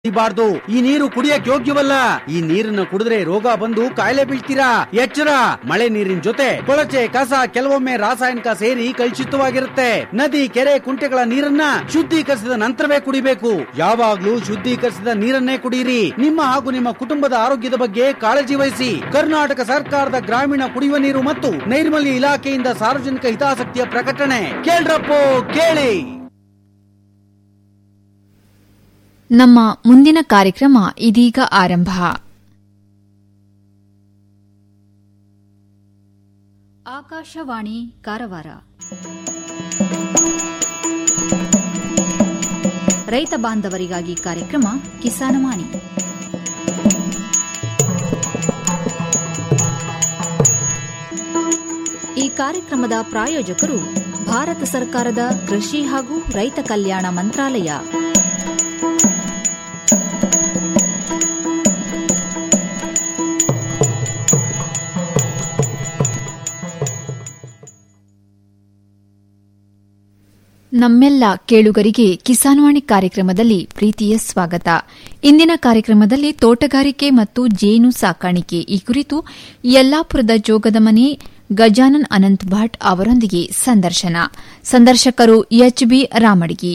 ಕುಡಿಬಾರ್ದು ಈ ನೀರು ಕುಡಿಯಕ್ ಯೋಗ್ಯವಲ್ಲ ಈ ನೀರನ್ನ ಕುಡಿದ್ರೆ ರೋಗ ಬಂದು ಕಾಯಿಲೆ ಬೀಳ್ತೀರಾ ಎಚ್ಚರ ಮಳೆ ನೀರಿನ ಜೊತೆ ಕೊಳಚೆ ಕಸ ಕೆಲವೊಮ್ಮೆ ರಾಸಾಯನಿಕ ಸೇರಿ ಕಲುಷಿತವಾಗಿರುತ್ತೆ ನದಿ ಕೆರೆ ಕುಂಟೆಗಳ ನೀರನ್ನ ಶುದ್ಧೀಕರಿಸಿದ ನಂತರವೇ ಕುಡಿಬೇಕು ಯಾವಾಗ್ಲೂ ಶುದ್ಧೀಕರಿಸಿದ ನೀರನ್ನೇ ಕುಡಿಯಿರಿ ನಿಮ್ಮ ಹಾಗೂ ನಿಮ್ಮ ಕುಟುಂಬದ ಆರೋಗ್ಯದ ಬಗ್ಗೆ ಕಾಳಜಿ ವಹಿಸಿ ಕರ್ನಾಟಕ ಸರ್ಕಾರದ ಗ್ರಾಮೀಣ ಕುಡಿಯುವ ನೀರು ಮತ್ತು ನೈರ್ಮಲ್ಯ ಇಲಾಖೆಯಿಂದ ಸಾರ್ವಜನಿಕ ಹಿತಾಸಕ್ತಿಯ ಪ್ರಕಟಣೆ ಕೇಳ್ರಪ್ಪೋ ಕೇಳಿ ನಮ್ಮ ಮುಂದಿನ ಕಾರ್ಯಕ್ರಮ ಇದೀಗ ಆರಂಭ ಆಕಾಶವಾಣಿ ಕಾರವಾರ ರೈತ ಬಾಂಧವರಿಗಾಗಿ ಕಾರ್ಯಕ್ರಮ ಕಿಸಾನವಾಣಿ ಈ ಕಾರ್ಯಕ್ರಮದ ಪ್ರಾಯೋಜಕರು ಭಾರತ ಸರ್ಕಾರದ ಕೃಷಿ ಹಾಗೂ ರೈತ ಕಲ್ಯಾಣ ಮಂತ್ರಾಲಯ ನಮ್ಮೆಲ್ಲ ಕೇಳುಗರಿಗೆ ಕಿಸಾನ್ವಾಣಿ ಕಾರ್ಯಕ್ರಮದಲ್ಲಿ ಪ್ರೀತಿಯ ಸ್ವಾಗತ ಇಂದಿನ ಕಾರ್ಯಕ್ರಮದಲ್ಲಿ ತೋಟಗಾರಿಕೆ ಮತ್ತು ಜೇನು ಸಾಕಾಣಿಕೆ ಈ ಕುರಿತು ಯಲ್ಲಾಪುರದ ಜೋಗದ ಮನೆ ಗಜಾನನ್ ಅನಂತ್ ಭಟ್ ಅವರೊಂದಿಗೆ ಸಂದರ್ಶನ ಸಂದರ್ಶಕರು ಎಚ್ಬಿ ರಾಮಡಿಗಿ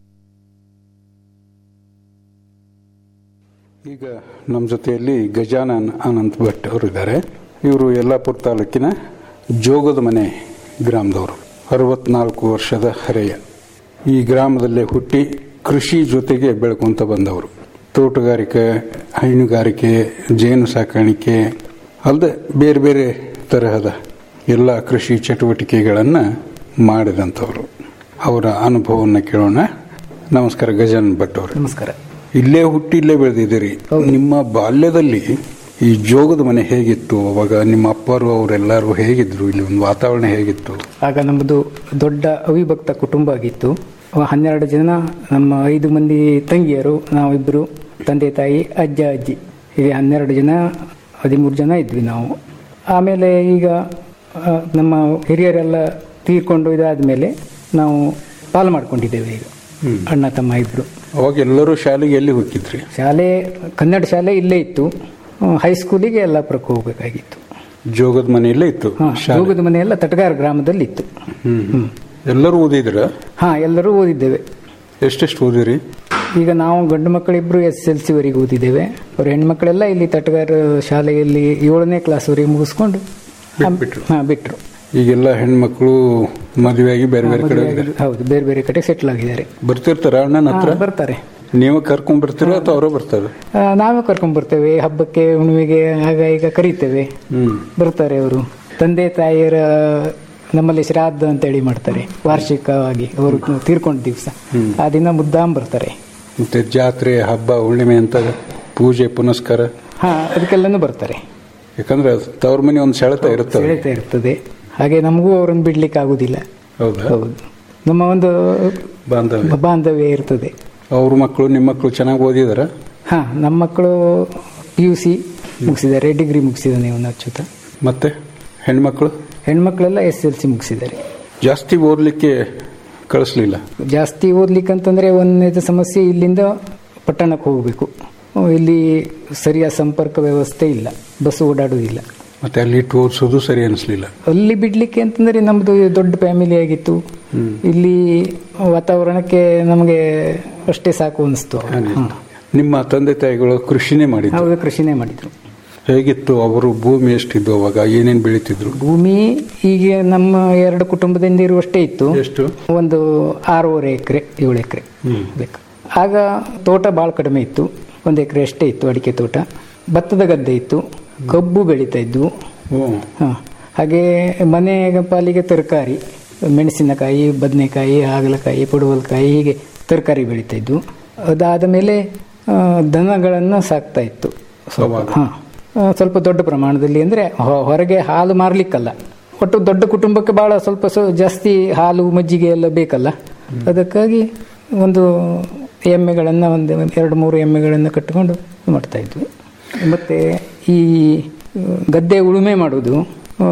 ಈಗ ನಮ್ಮ ಜೊತೆಯಲ್ಲಿ ಗಜಾನನ್ ಅನಂತ್ ಭಟ್ ಅವರು ಇದ್ದಾರೆ ಇವರು ಯಲ್ಲಾಪುರ ತಾಲೂಕಿನ ಜೋಗದ ಮನೆ ಗ್ರಾಮದವರು ಅರವತ್ನಾಲ್ಕು ವರ್ಷದ ಹರೆಯ ಈ ಗ್ರಾಮದಲ್ಲೇ ಹುಟ್ಟಿ ಕೃಷಿ ಜೊತೆಗೆ ಬೆಳ್ಕೊಂತ ಬಂದವರು ತೋಟಗಾರಿಕೆ ಹೈನುಗಾರಿಕೆ ಜೇನು ಸಾಕಾಣಿಕೆ ಅಲ್ಲದೆ ಬೇರೆ ಬೇರೆ ತರಹದ ಎಲ್ಲ ಕೃಷಿ ಚಟುವಟಿಕೆಗಳನ್ನು ಮಾಡಿದಂಥವರು ಅವರ ಅನುಭವವನ್ನು ಕೇಳೋಣ ನಮಸ್ಕಾರ ಗಜಾನನ್ ಭಟ್ ಅವರು ನಮಸ್ಕಾರ ಇಲ್ಲೇ ಹುಟ್ಟಿ ಇಲ್ಲೇ ಬೆಳೆದಿದ್ದೀರಿ ನಿಮ್ಮ ಬಾಲ್ಯದಲ್ಲಿ ಈ ಜೋಗದ ಮನೆ ಹೇಗಿತ್ತು ಅವಾಗ ನಿಮ್ಮ ಅಪ್ಪರು ಅವರೆಲ್ಲರೂ ಹೇಗಿದ್ರು ಇಲ್ಲಿ ಒಂದು ವಾತಾವರಣ ಹೇಗಿತ್ತು ಆಗ ನಮ್ಮದು ದೊಡ್ಡ ಅವಿಭಕ್ತ ಕುಟುಂಬ ಆಗಿತ್ತು ಅವ ಹನ್ನೆರಡು ಜನ ನಮ್ಮ ಐದು ಮಂದಿ ತಂಗಿಯರು ನಾವಿಬ್ಬರು ತಂದೆ ತಾಯಿ ಅಜ್ಜ ಅಜ್ಜಿ ಹೀಗೆ ಹನ್ನೆರಡು ಜನ ಹದಿಮೂರು ಜನ ಇದ್ವಿ ನಾವು ಆಮೇಲೆ ಈಗ ಆ, ನಮ್ಮ ಹಿರಿಯರೆಲ್ಲ ತೀರ್ಕೊಂಡು ಇದಾದ ನಾವು ಪಾಲು ಮಾಡ್ಕೊಂಡಿದ್ದೇವೆ ಈಗ ಅಣ್ಣ ತಮ್ಮ ಇಬ್ಬರು ಅವಾಗ ಎಲ್ಲರೂ ಶಾಲೆಗೆ ಎಲ್ಲಿ ಹೋಗಿದ್ರಿ ಶಾಲೆ ಕನ್ನಡ ಶಾಲೆ ಇಲ್ಲೇ ಇತ್ತು ಆ, ಹೈಸ್ಕೂಲಿಗೆ ಯಲ್ಲಾಪುರಕ್ಕೆ ಹೋಗಬೇಕಾಗಿತ್ತು ಜೋಗದ ಮನೆಯಲ್ಲೇ ಇತ್ತು ಹಾ, ಶಾಲೆ ಜೋಗದ ಮನೆಯೆಲ್ಲ ತಟಗಾರ ಗ್ರಾಮದಲ್ಲಿ ಇತ್ತು ಹ್ಮ್ ಎಲ್ಲರೂ ಓದಿದ್ರ ಹಾ ಎಲ್ಲರೂ ಓದಿದ್ದೇವೆ ಎಷ್ಟೆಷ್ಟು ಓದಿರಿ ಈಗ ನಾವು ಗಂಡು ಮಕ್ಕಳಿಬ್ರು ಎಸ್ ಎಲ್ ಸಿ ವರೆಗೆ ಓದಿದ್ದೇವೆ ಅವ್ರ ಹೆಣ್ಮಕ್ಳೆಲ್ಲ ಇಲ್ಲಿ ತಟಗಾರ ಶಾಲೆಯಲ್ಲಿ ಏಳನೇ ಕ್ಲಾಸ್ ವರೆಗೆ ಮುಗಿಸ್ಕೊಂಡು ಬಿಟ್ಬಿಟ್ರು. ಹಾ ಬಿಟ್ರು ಈಗೆಲ್ಲ ಹೆಣ್ಮಕ್ಳು ಮದುವೆಯಾಗಿ ಬೇರೆ ಬೇರೆ ಕಡೆ ಮದುವೆ ಆಗಿ- ಹೌದು ಬೇರೆ ಬೇರೆ ಕಡೆ ಸೆಟ್ಲ್ ಆಗಿದ್ದಾರೆ ಬರ್ತಿರ್ತಾರ ಅಣ್ಣನ ಹಾ, ಹತ್ರ ಬರ್ತಾರೆ ನೀವು ಕರ್ಕೊಂಡ್ ಬರ್ತೀರಾ ಅಥವಾ ಅವರೇ ಬರ್ತಾರೆ ಆ, ನಾವೇ ಕರ್ಕೊಂಡ್ ಬರ್ತೇವೆ ಹಬ್ಬಕ್ಕೆ ಹುಣ್ಣಿಮೆಗೆ ಆಗ ಈಗ ಕರೀತೇವೆ ಹ್ಮ್ ಬರ್ತಾರೆ ಅವರು ತಂದೆ ತಾಯಿಯರ ನಮ್ಮಲ್ಲಿ ಶ್ರಾದ್ದ ಅಂತೇಳಿ ಮಾಡ್ತಾರೆ ವಾರ್ಷಿಕವಾಗಿ ಅವರು ತೀರ್ಕೊಂಡ ದಿವಸ ಆ ದಿನ ಮುದ್ದಾಂ ಬರ್ತಾರೆ ಮತ್ತೆ ಜಾತ್ರೆ ಹಬ್ಬ ಹುಣ್ಣಿಮೆ ಅಂತ ಪೂಜೆ ಪುನಸ್ಕಾರ ಹಾ ಅದಕ್ಕೆಲ್ಲನೂ ಬರ್ತಾರೆ ಯಾಕಂದ್ರೆ ಅದು ತವ್ರ ಮನೆ ಒಂದು ಸೆಳೆತ ಇರ್ತವೆ ಸೆಳೆತ ಇರ್ತದೆ ಹಾಗೆ ನಮಗೂ ಅವರನ್ನು ಬಿಡ್ಲಿಕ್ಕೆ ಆಗುದಿಲ್ಲ ಹೌದಾ ಹೌದು ನಮ್ಮ ಒಂದು ಬಾಂಧವ್ಯ ಬಾಂಧವ್ಯ ಇರ್ತದೆ ಅವ್ರ ಮಕ್ಕಳು ನಿಮ್ಮ ಮಕ್ಕಳು ಚೆನ್ನಾಗಿ ಓದಿದಾರ ಹಾ ನಮ್ಮ ಮಕ್ಕಳು ಪಿ ಯು ಸಿ ಮುಗಿಸಿದ್ದಾರೆ ಡಿಗ್ರಿ ಮುಗಿಸಿದ್ದಾನೆ ಇವನು ಅಚ್ಯುತ ಮತ್ತೆ ಹೆಣ್ಮಕ್ಳು ಹೆಣ್ಮಕ್ಳೆಲ್ಲ ಎಸ್ ಎಲ್ ಸಿ ಮುಗಿಸಿದ್ದಾರೆ ಜಾಸ್ತಿ ಓದ್ಲಿಕ್ಕೆ ಕಳಿಸ್ಲಿಲ್ಲ ಜಾಸ್ತಿ ಓದ್ಲಿಕ್ಕೆ ಅಂತಂದ್ರೆ ಒಂದನೇದು ಸಮಸ್ಯೆ ಇಲ್ಲಿಂದ ಪಟ್ಟಣಕ್ಕೆ ಹೋಗಬೇಕು ಇಲ್ಲಿ ಸರಿಯಾದ ಸಂಪರ್ಕ ವ್ಯವಸ್ಥೆ ಇಲ್ಲ ಬಸ್ ಓಡಾಡುವುದಿಲ್ಲ ಮತ್ತೆ ಅಲ್ಲಿ ಇಟ್ಟು ಓದಿಸೋದು ಸರಿ ಅನಿಸ್ಲಿಲ್ಲ ಅಲ್ಲಿ ಬಿಡ್ಲಿಕ್ಕೆ ಅಂತಂದ್ರೆ ನಮ್ದು ದೊಡ್ಡ ಫ್ಯಾಮಿಲಿ ಆಗಿತ್ತು ಇಲ್ಲಿ ವಾತಾವರಣಕ್ಕೆ ನಮಗೆ ಅಷ್ಟೇ ಸಾಕು ಅನಿಸ್ತು ಹಾಗಿತ್ತು. ನಿಮ್ಮ ತಂದೆ ತಾಯಿಗಳು ಕೃಷಿನೇ ಮಾಡಿದ್ರು ಹೌದು ಕೃಷಿನೇ ಮಾಡಿದ್ರು ಹೇಗಿತ್ತು ಅವರು ಭೂಮಿ ಎಷ್ಟಿದ್ದು ಅವಾಗ ಏನೇನ್ ಬೆಳೀತಿದ್ರು ಭೂಮಿ ಈಗ ನಮ್ಮ ಎರಡು ಕುಟುಂಬದಿಂದ ಇರುವಷ್ಟೇ ಇತ್ತು ಎಷ್ಟು ಒಂದು ಆರೂವರೆ ಎಕರೆ ಏಳು ಎಕರೆ ಬೇಕು ಆಗ ತೋಟ ಭಾಳ ಕಡಿಮೆ ಇತ್ತು ಒಂದು ಎಕರೆ ಅಷ್ಟೇ ಇತ್ತು ಅಡಿಕೆ ತೋಟ ಭತ್ತದ ಗದ್ದೆ ಇತ್ತು ಕಬ್ಬು ಬೆಳೀತಾ ಇದ್ವು ಓ ಹ. ಹಾಗೆ ಮನೆ ಪಾಲಿಗೆ ತರಕಾರಿ ಮೆಣಸಿನಕಾಯಿ ಬದನೆಕಾಯಿ ಹಾಗಲಕಾಯಿ ಪಡುವಲಕಾಯಿ ಹೀಗೆ ತರಕಾರಿ ಬೆಳೀತಾ ಇದ್ವು ಅದಾದ ಮೇಲೆ ಆ, ದನಗಳನ್ನು ಸಾಕ್ತಾ ಇತ್ತು ಸ್ವಲ್ಪ ಅವಾಗ? ಹಾ. ಆ, ಸ್ವಲ್ಪ ದೊಡ್ಡ ಪ್ರಮಾಣದಲ್ಲಿ ಅಂದರೆ ಹೊರಗೆ ಹಾಲು ಮಾರ್ಲಿಕ್ಕಲ್ಲ ಒಟ್ಟು ದೊಡ್ಡ ಕುಟುಂಬಕ್ಕೆ ಬಹಳ ಸ್ವಲ್ಪ ಸ್ವ- ಜಾಸ್ತಿ ಹಾಲು ಮಜ್ಜಿಗೆ ಎಲ್ಲ ಬೇಕಲ್ಲ ಅದಕ್ಕಾಗಿ ಒಂದು ಎಮ್ಮೆಗಳನ್ನು ಒಂದು ಎರಡು ಮೂರು ಎಮ್ಮೆಗಳನ್ನು ಕಟ್ಟಿಕೊಂಡು ಮಾಡ್ತಾ ಇದ್ವಿ ಮತ್ತು ಈ ಆ, ಗದ್ದೆ ಉಳುಮೆ ಮಾಡೋದು ಆ,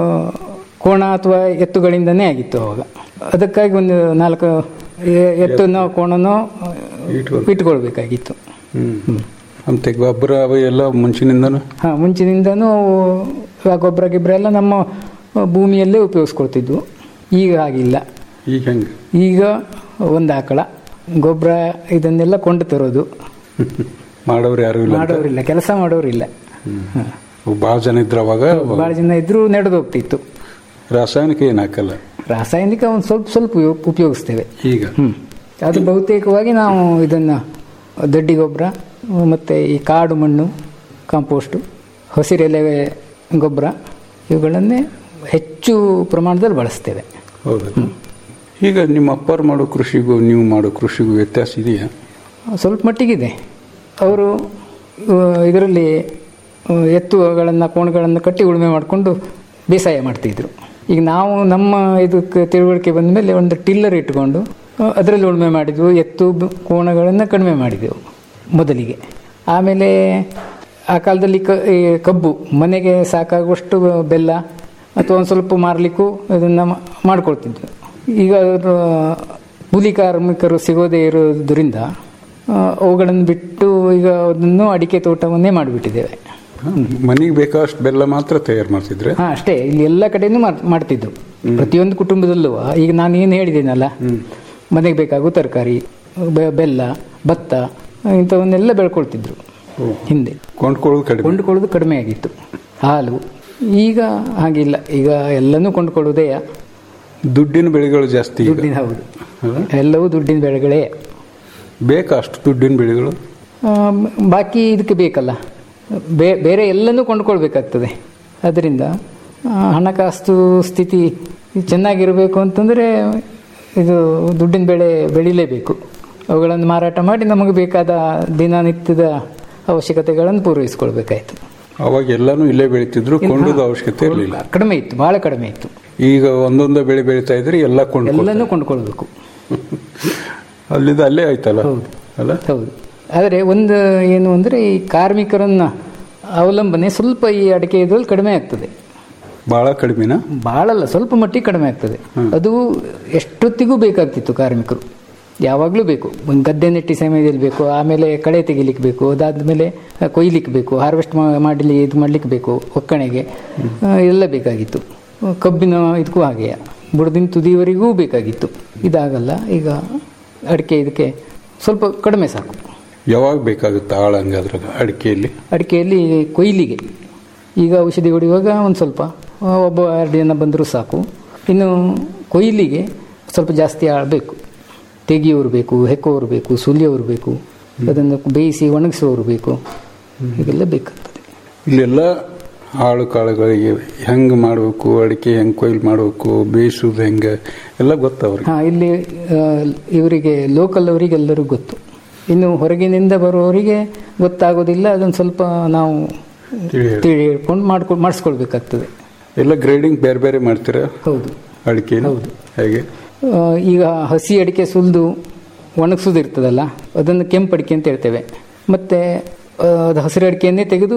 ಕೋಣ ಅಥವಾ ಎತ್ತುಗಳಿಂದನೇ ಆಗಿತ್ತು ಅವಾಗ ಅದಕ್ಕಾಗಿ ಒಂದು ನಾಲ್ಕು ಎ- ಎತ್ತುನೋ ಕೋಣನೋ ಇಟ್ಕೊಳ್ಬೇಕು. ಇಟ್ಕೊಳ್ಬೇಕಾಗಿತ್ತು ಹ್ಮ್ ಅಂತೆ ಗೊಬ್ಬರ ಅವು ಎಲ್ಲ ಮುಂಚಿನಿಂದನು ಹಾಂ ಮುಂಚಿನಿಂದನೂ ಆ ಗೊಬ್ಬರ ಗಿಬ್ಬರ ಎಲ್ಲ ನಮ್ಮ ಭೂಮಿಯಲ್ಲೇ ಉಪಯೋಗಿಸ್ಕೊಳ್ತಿದ್ವು ಈಗ ಹಾಗಿಲ್ಲ ಈಗ ಹೆಂಗೆ ಈಗ ಒಂದು ಆಕಳ ಗೊಬ್ಬರ ಇದನ್ನೆಲ್ಲ ಕೊಂಡು ತರೋದು ಮಾಡೋರು ಯಾರು ಇಲ್ಲ ಅಂತ? ಮಾಡೋರಿಲ್ಲ ಕೆಲಸ ಮಾಡೋರಿಲ್ಲ ಹಾಂ ಭಾಳ ಜನ ಇದ್ರು ಅವಾಗ ಭಾಳ ಜನ ಇದ್ರೂ ನಡೆದು ಹೋಗ್ತಿತ್ತು ರಾಸಾಯನಿಕ ಏನು ಹಾಕಲ್ಲ ರಾಸಾಯನಿಕ ಒಂದು ಸ್ವಲ್ಪ ಸ್ವಲ್ಪ ಉಪಯೋಗ- ಉಪಯೋಗಿಸ್ತೇವೆ ಈಗ ಹ್ಮ್ ಅದು ಬಹುತೇಕವಾಗಿ ನಾವು ಇದನ್ನು ದಡ್ಡಿ ಗೊಬ್ಬರ ಮತ್ತು ಈ ಕಾಡು ಮಣ್ಣು ಕಾಂಪೋಸ್ಟು ಹಸಿರೆಲೆ ಗೊಬ್ಬರ ಇವುಗಳನ್ನೇ ಹೆಚ್ಚು ಪ್ರಮಾಣದಲ್ಲಿ ಬಳಸ್ತೇವೆ ಹೌದು ಈಗ ನಿಮ್ಮ ಅಪ್ಪರು ಮಾಡೋ ಕೃಷಿಗೂ ನೀವು ಮಾಡೋ ಕೃಷಿಗೂ ವ್ಯತ್ಯಾಸ ಇದೆಯಾ ಸ್ವಲ್ಪ ಮಟ್ಟಿಗಿದೆ ಅವರು ಇದರಲ್ಲಿ ಎತ್ತುಗಳನ್ನು ಕೋಣಗಳನ್ನು ಕಟ್ಟಿ ಉಳುಮೆ ಮಾಡಿಕೊಂಡು ಬೇಸಾಯ ಮಾಡ್ತಿದ್ರು ಈಗ ನಾವು ನಮ್ಮ ಇದಕ್ಕೆ ತಿಳುವಳಿಕೆ ಬಂದ ಮೇಲೆ ಒಂದು ಟಿಲ್ಲರ್ ಇಟ್ಕೊಂಡು ಅದರಲ್ಲಿ ಉಳುಮೆ ಮಾಡಿದ್ವು ಎತ್ತು ಬ- ಕೋಣಗಳನ್ನು ಕಡಿಮೆ ಮಾಡಿದೆವು ಮೊದಲಿಗೆ ಆಮೇಲೆ ಆ ಕಾಲದಲ್ಲಿ ಕ ಈ ಕಬ್ಬು ಮನೆಗೆ ಸಾಕಾಗುವಷ್ಟು ಬೆಲ್ಲ ಅಥವಾ ಒಂದು ಸ್ವಲ್ಪ ಮಾರಲಿಕ್ಕೂ ಇದನ್ನು ಮಾಡ್ಕೊಳ್ತಿದ್ವಿ ಈಗ ಅದು ಕೂಲಿ ಕಾರ್ಮಿಕರು ಸಿಗೋದೇ ಇರೋದ್ರಿಂದ ಆ, ಅವುಗಳನ್ನು ಬಿಟ್ಟು ಈಗ ಅದನ್ನು ಅಡಿಕೆ ತೋಟವನ್ನೇ ಮಾಡಿಬಿಟ್ಟಿದ್ದೇವೆ ಮನೆಗೆ ಬೇಕಾದಷ್ಟು ಬೆಲ್ಲ ಮಾತ್ರ ತಯಾರು ಮಾಡ್ತಿದ್ರೆ ಹಾ ಅಷ್ಟೇ ಇಲ್ಲಿ ಎಲ್ಲ ಕಡೆನೂ ಮಾಡ್- ಮಾಡ್ತಿದ್ರು ಪ್ರತಿಯೊಂದು ಕುಟುಂಬದಲ್ಲೂ ಈಗ ನಾನು ಏನು ಹೇಳಿದ್ದೀನಲ್ಲ ಮನೆಗೆ ಬೇಕಾಗುವ ತರಕಾರಿ ಬೆ- ಬೆಲ್ಲ ಭತ್ತ ಇಂಥವನ್ನೆಲ್ಲ ಬೆಳ್ಕೊಳ್ತಿದ್ರು ಹಿಂದೆ ಕೊಂಡ್ಕೊಳ್ಳೋದು ಕಡಿಮೆ ಕೊಂಡುಕೊಳ್ಳೋದು ಕಡಿಮೆ ಆಗಿತ್ತು ಹಾಲು ಈಗ ಹಾಗಿಲ್ಲ ಈಗ ಎಲ್ಲನೂ ಕೊಂಡುಕೊಳ್ಳುವುದೇ ದುಡ್ಡಿನ ಬೆಳೆಗಳು ಜಾಸ್ತಿ ಈಗ ದುಡ್ಡಿನ ಹೌದು ಎಲ್ಲವೂ ದುಡ್ಡಿನ ಬೆಳೆಗಳೇ ಬೇಕಾ ಅಷ್ಟು ದುಡ್ಡಿನ ಬೆಳೆಗಳು ಆ, ಬಾಕಿ ಇದಕ್ಕೆ ಬೇಕಲ್ಲ ಬೇ ಬೇರೆ ಎಲ್ಲನೂ ಕೊಂಡ್ಕೊಳ್ಬೇಕಾಗ್ತದೆ ಅದರಿಂದ ಆ, ಹಣಕಾಸು ಸ್ಥಿತಿ ಚೆನ್ನಾಗಿರಬೇಕು ಅಂತಂದರೆ ಇದು ದುಡ್ಡಿನ ಬೆಳೆ ಬೆಳಿಲೇಬೇಕು ಅವುಗಳನ್ನು ಮಾರಾಟ ಮಾಡಿ ನಮಗೆ ಬೇಕಾದ ದಿನನಿತ್ಯದ ಅವಶ್ಯಕತೆಗಳನ್ನು ಪೂರೈಸ್ಕೊಳ್ಬೇಕಾಯ್ತು ಅವಾಗ ಎಲ್ಲಾನು ಇಲ್ಲೇ ಬೆಳಿತಿದ್ರು ಕೊಂಡೋದು ಅವಶ್ಯಕತೆ ಇರಲಿಲ್ಲ ಕಡಿಮೆ ಇತ್ತು ಭಾಳ ಕಡಿಮೆ ಇತ್ತು ಈಗ ಒಂದೊಂದೇ ಬೆಳೆ ಬೆಳೀತಾ ಇದ್ರೆ ಎಲ್ಲ ಕೊಂಡು ಎಲ್ಲನೂ ಕೊಂಡ್ಕೊಳ್ಬೇಕು ಅಲ್ಲಿಂದ ಅಲ್ಲೇ ಆಯ್ತಲ್ಲ ಹೌದು. ಅಲ್ಲ ಹೌದು ಆದರೆ ಒಂದು ಏನು ಅಂದರೆ ಈ ಕಾರ್ಮಿಕರನ್ನ ಅವಲಂಬನೆ ಸ್ವಲ್ಪ ಈ ಅಡಿಕೆ ಇದರಲ್ಲಿ ಕಡಿಮೆ ಆಗ್ತದೆ ಬಹಳ ಕಡಿಮೆನಾ ಭಾಳಲ್ಲ ಸ್ವಲ್ಪ ಮಟ್ಟಿಗೆ ಕಡಿಮೆ ಆಗ್ತದೆ ಅದು ಎಷ್ಟೊತ್ತಿಗೂ ಬೇಕಾಗ್ತಿತ್ತು ಕಾರ್ಮಿಕರು ಯಾವಾಗಲೂ ಬೇಕು ಒಂದು ಗದ್ದೆ ನೆಟ್ಟಿ ಸಮಯದಲ್ಲಿ ಬೇಕು ಆಮೇಲೆ ಕಳೆ ತೆಗಿಲಿಕ್ಕೆ ಬೇಕು ಅದಾದ್ಮೇಲೆ ಕೊಯ್ಲಿಕ್ಕೆ ಬೇಕು ಹಾರ್ವೆಸ್ಟ್ ಮಾಡಲಿ ಇದು ಮಾಡ್ಲಿಕ್ಕೆ ಬೇಕು ಒಕ್ಕಣೆಗೆ ಆ, ಎಲ್ಲ ಬೇಕಾಗಿತ್ತು ಕಬ್ಬಿನ ಇದಕ್ಕೂ ಹಾಗೆಯೇ ಬುಡದಿನ ತುದಿಯವರೆಗೂ ಬೇಕಾಗಿತ್ತು ಇದಾಗಲ್ಲ ಈಗ ಅಡಿಕೆ ಇದಕ್ಕೆ ಸ್ವಲ್ಪ ಕಡಿಮೆ ಸಾಕು ಯಾವಾಗ ಬೇಕಾಗುತ್ತೆ ಆಳ ಹಂಗಾದ್ರೆ ಅಡಿಕೆಯಲ್ಲಿ ಅಡಿಕೆಯಲ್ಲಿ ಕೊಯ್ಲಿಗೆ ಈಗ ಔಷಧಿ ಹೊಡೆಯುವಾಗ ಒಂದು ಸ್ವಲ್ಪ ಆ, ಒಬ್ಬ ಎರಡು ಜನ ಬಂದರೂ ಸಾಕು ಇನ್ನು ಕೊಯ್ಲಿಗೆ ಸ್ವಲ್ಪ ಜಾಸ್ತಿ ಆಳಬೇಕು ತೆಗಿಯೋರು ಬೇಕು ಹೆಕ್ಕೋರು ಬೇಕು ಸುಲಿಯೋರು ಬೇಕು ಅದನ್ನು ಬೇಯಿಸಿ ಒಣಗಿಸೋರು ಬೇಕು ಹೀಗೆಲ್ಲ ಬೇಕಾಗ್ತದೆ ಇಲ್ಲೆಲ್ಲ ಆಳು ಕಾಳುಗಳಿಗೆ ಹೆಂಗೆ ಮಾಡಬೇಕು ಅಡಿಕೆ ಹೆಂಗೆ ಕೊಯ್ಲು ಮಾಡಬೇಕು ಬೇಯಿಸೋದು ಹೆಂಗೆ ಎಲ್ಲ ಗೊತ್ತವ್ರಿಗೆ ಹಾಂ ಇಲ್ಲಿ ಆ, ಇವರಿಗೆ ಲೋಕಲ್ ಅವರಿಗೆಲ್ಲರೂ ಗೊತ್ತು ಇನ್ನು ಹೊರಗಿನಿಂದ ಬರುವವರಿಗೆ ಗೊತ್ತಾಗೋದಿಲ್ಲ ಅದನ್ನು ಸ್ವಲ್ಪ ನಾವು ತಿಳಿ ಹೇಳಿ. ತಿಳಿಕೊಂಡು ಮಾಡ್ಕೊಂಡು ಮಾಡಿಸ್ಕೊಳ್ಬೇಕಾಗ್ತದೆ ಎಲ್ಲ ಗ್ರೇಡಿಂಗ್ ಬೇರೆ ಬೇರೆ ಮಾಡ್ತೀರಾ ಹೌದು ಅಡಿಕೆ ಹೌದು. ಹೇಗೆ ಆ, ಈಗ ಹಸಿ ಅಡಿಕೆ ಸುಲಿದು ಒಣಗಿಸೋದು ಇರ್ತದಲ್ಲ ಅದನ್ನು ಕೆಂಪು ಅಡಿಕೆ ಅಂತ ಹೇಳ್ತೇವೆ ಮತ್ತು ಅದು ಹಸಿರು ಅಡಿಕೆಯನ್ನೇ ತೆಗೆದು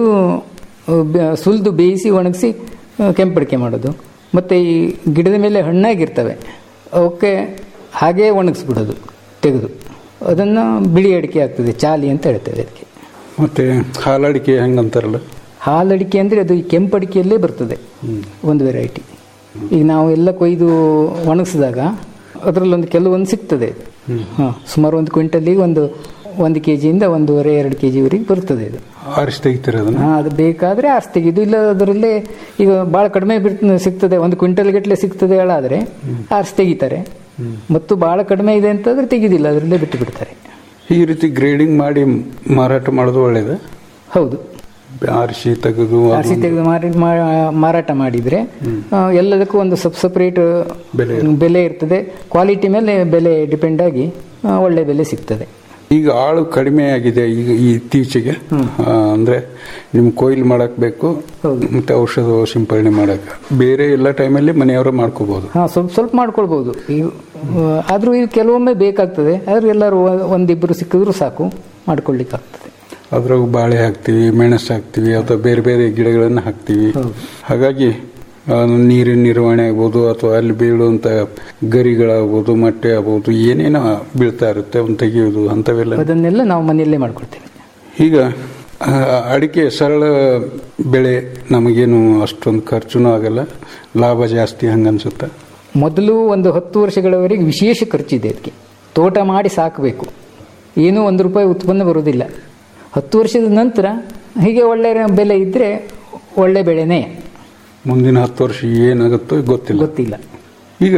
ಸುಲಿದು ಬೇಯಿಸಿ ಒಣಗಿಸಿ ಕೆಂಪು ಅಡಿಕೆ ಮಾಡೋದು ಮತ್ತು ಈ ಗಿಡದ ಮೇಲೆ ಹಣ್ಣಾಗಿರ್ತವೆ ಅವಕ್ಕೆ ಹಾಗೇ ಒಣಗಿಸ್ಬಿಡೋದು ತೆಗೆದು ಅದನ್ನು ಬಿಳಿ ಅಡಿಕೆ ಆಗ್ತದೆ ಚಾಲಿ ಅಂತ ಹೇಳ್ತೇವೆ ಅದಕ್ಕೆ ಮತ್ತೆ ಹಾಲಡಿಕೆ ಹೆಂಗೆ ಅಂತಾರಲ್ಲ ಹಾಲಡಿಕೆ ಅಂದರೆ ಅದು ಈ ಕೆಂಪು ಅಡಿಕೆಯಲ್ಲೇ ಬರ್ತದೆ ಒಂದು ವೆರೈಟಿ ಈಗ ನಾವು ಎಲ್ಲ ಕೊಯ್ದು ಒಣಗಿಸಿದಾಗ ಅದರಲ್ಲೊಂದು ಕೆಲವೊಂದು ಸಿಗ್ತದೆ ಹಾಂ ಸುಮಾರು ಒಂದು ಕ್ವಿಂಟಲಿಗೆ ಒಂದು ಒಂದು ಕೆ ಜಿಯಿಂದ ಒಂದೂವರೆ ಎರಡು ಕೆ ಜಿವರೆಗೆ ಬರ್ತದೆ ಇದು ಆರಿಸಿ ತೆಗಿತೀರ ಅದನ್ನ ಹಾಂ ಅದು ಬೇಕಾದರೆ ಆರ್ಸ್ ತೆಗೆದು ಇಲ್ಲ ಅದರಲ್ಲೇ ಈಗ ಭಾಳ ಕಡಿಮೆ ಬಿಡ್ ಸಿಗ್ತದೆ ಒಂದು ಕ್ವಿಂಟಲ್ ಗಟ್ಟಲೆ ಸಿಗ್ತದೆ ಹೇಳಾದರೆ ಆರ್ಸ್ ತೆಗಿತಾರೆ ಮತ್ತು ಭಾಳ ಕಡಿಮೆ ಇದೆ ಅಂತಂದ್ರೆ ತೆಗೆದಿಲ್ಲ ಅದರಲ್ಲೇ ಬಿಟ್ಟು ಬಿಡ್ತಾರೆ ಈ ರೀತಿ ಗ್ರೇಡಿಂಗ್ ಮಾಡಿ ಮಾರಾಟ ಮಾಡೋದು ಒಳ್ಳೇದು ಹೌದು ಆರಿಸಿ ತೆಗೆದು ಅದು ಆರ್ಸಿ ತೆಗೆದು ಮಾರಿ ಮಾ- ಮಾರಾಟ ಮಾಡಿದರೆ ಆ, ಎಲ್ಲದಕ್ಕೂ ಒಂದು ಸಪ್ ಸಪ್ರೇಟ್ ಬೆಲೆ ಬೆಲೆ ಇರ್ತದೆ ಕ್ವಾಲಿಟಿ ಮೇಲೆ ಬೆಲೆ ಡಿಪೆಂಡ್ ಆಗಿ ಆ, ಒಳ್ಳೆ ಬೆಲೆ ಸಿಗ್ತದೆ ಈಗ ಆಳು ಕಡಿಮೆ ಆಗಿದೆ ಈಗ ಈ ಇತ್ತೀಚೆಗೆ ಆ, ಅಂದ್ರೆ ನಿಮ್ ಕೊಯ್ಲು ಮಾಡಕ್ ಬೇಕು ಹೌದು. ಮತ್ತೆ ಔಷಧ ಸಿಂಪರಣೆ ಮಾಡಕ್ ಬೇರೆ ಎಲ್ಲ ಟೈಮಲ್ಲಿ ಮನೆಯವರು ಮಾಡ್ಕೋಬಹುದು ಹಾಂ ಸ್ವಲ್ಪ ಸ್ವಲ್ಪ ಮಾಡ್ಕೊಳ್ಬೋದು ಈಗ ಆದರೂ ಇದು ಕೆಲವೊಮ್ಮೆ ಬೇಕಾಗ್ತದೆ ಆದ್ರೆ ಎಲ್ಲರೂ ಒ- ಒಂದಿಬ್ಬರು ಸಿಕ್ಕಿದ್ರು ಸಾಕು ಮಾಡ್ಕೊಳ್ಳಿಕ್ಕಾಗ್ತದೆ ಅದ್ರಾಗ ಬಾಳೆ ಹಾಕ್ತಿವಿ ಮೆಣಸು ಹಾಕ್ತಿವಿ ಅಥವಾ ಬೇರೆ ಬೇರೆ ಗಿಡಗಳನ್ನ ಹಾಕ್ತಿವಿ ಹಾಗಾಗಿ ಆ, ನೀರಿನ ನಿರ್ವಹಣೆ ಆಗ್ಬೋದು ಅಥವಾ ಅಲ್ಲಿ ಬೀಳುವಂತ ಗರಿಗಳಾಗ್ಬೋದು ಮೊಟ್ಟೆ ಆಗ್ಬೋದು ಏನೇನೋ ಬೀಳ್ತಾ ಇರುತ್ತೆ ಅವನ್ನ ತೆಗೆಯೋದು ಅಂತವೆಲ್ಲ ಅದನ್ನೆಲ್ಲ ನಾವು ಮನೆಯಲ್ಲೇ ಮಾಡ್ಕೊಳ್ತೇವೆ ಈಗ ಆ, ಅಡಿಕೆ ಸರಳ ಬೆಳೆ ನಮಗೇನು ಅಷ್ಟೊಂದು ಖರ್ಚುನೂ ಆಗಲ್ಲ ಲಾಭ ಜಾಸ್ತಿ ಹಂಗನ್ಸುತ್ತ ಮೊದಲು ಒಂದು ಹತ್ತು ವರ್ಷಗಳವರೆಗೆ ವಿಶೇಷ ಖರ್ಚಿದೆ ಅದಕ್ಕೆ ತೋಟ ಮಾಡಿ ಸಾಕಬೇಕು ಏನೂ ಒಂದು ರೂಪಾಯಿ ಉತ್ಪನ್ನ ಬರೋದಿಲ್ಲ ಹತ್ತು ವರ್ಷದ ನಂತರ ಹೀಗೆ ಒಳ್ಳೆ ಬೆಲೆ ಇದ್ದರೆ ಒಳ್ಳೆ ಬೆಳೆನೇ ಮುಂದಿನ ಹತ್ತು ವರ್ಷ ಏನಾಗುತ್ತೋ ಗೊತ್ತಿಲ್ಲ ಗೊತ್ತಿಲ್ಲ ಈಗ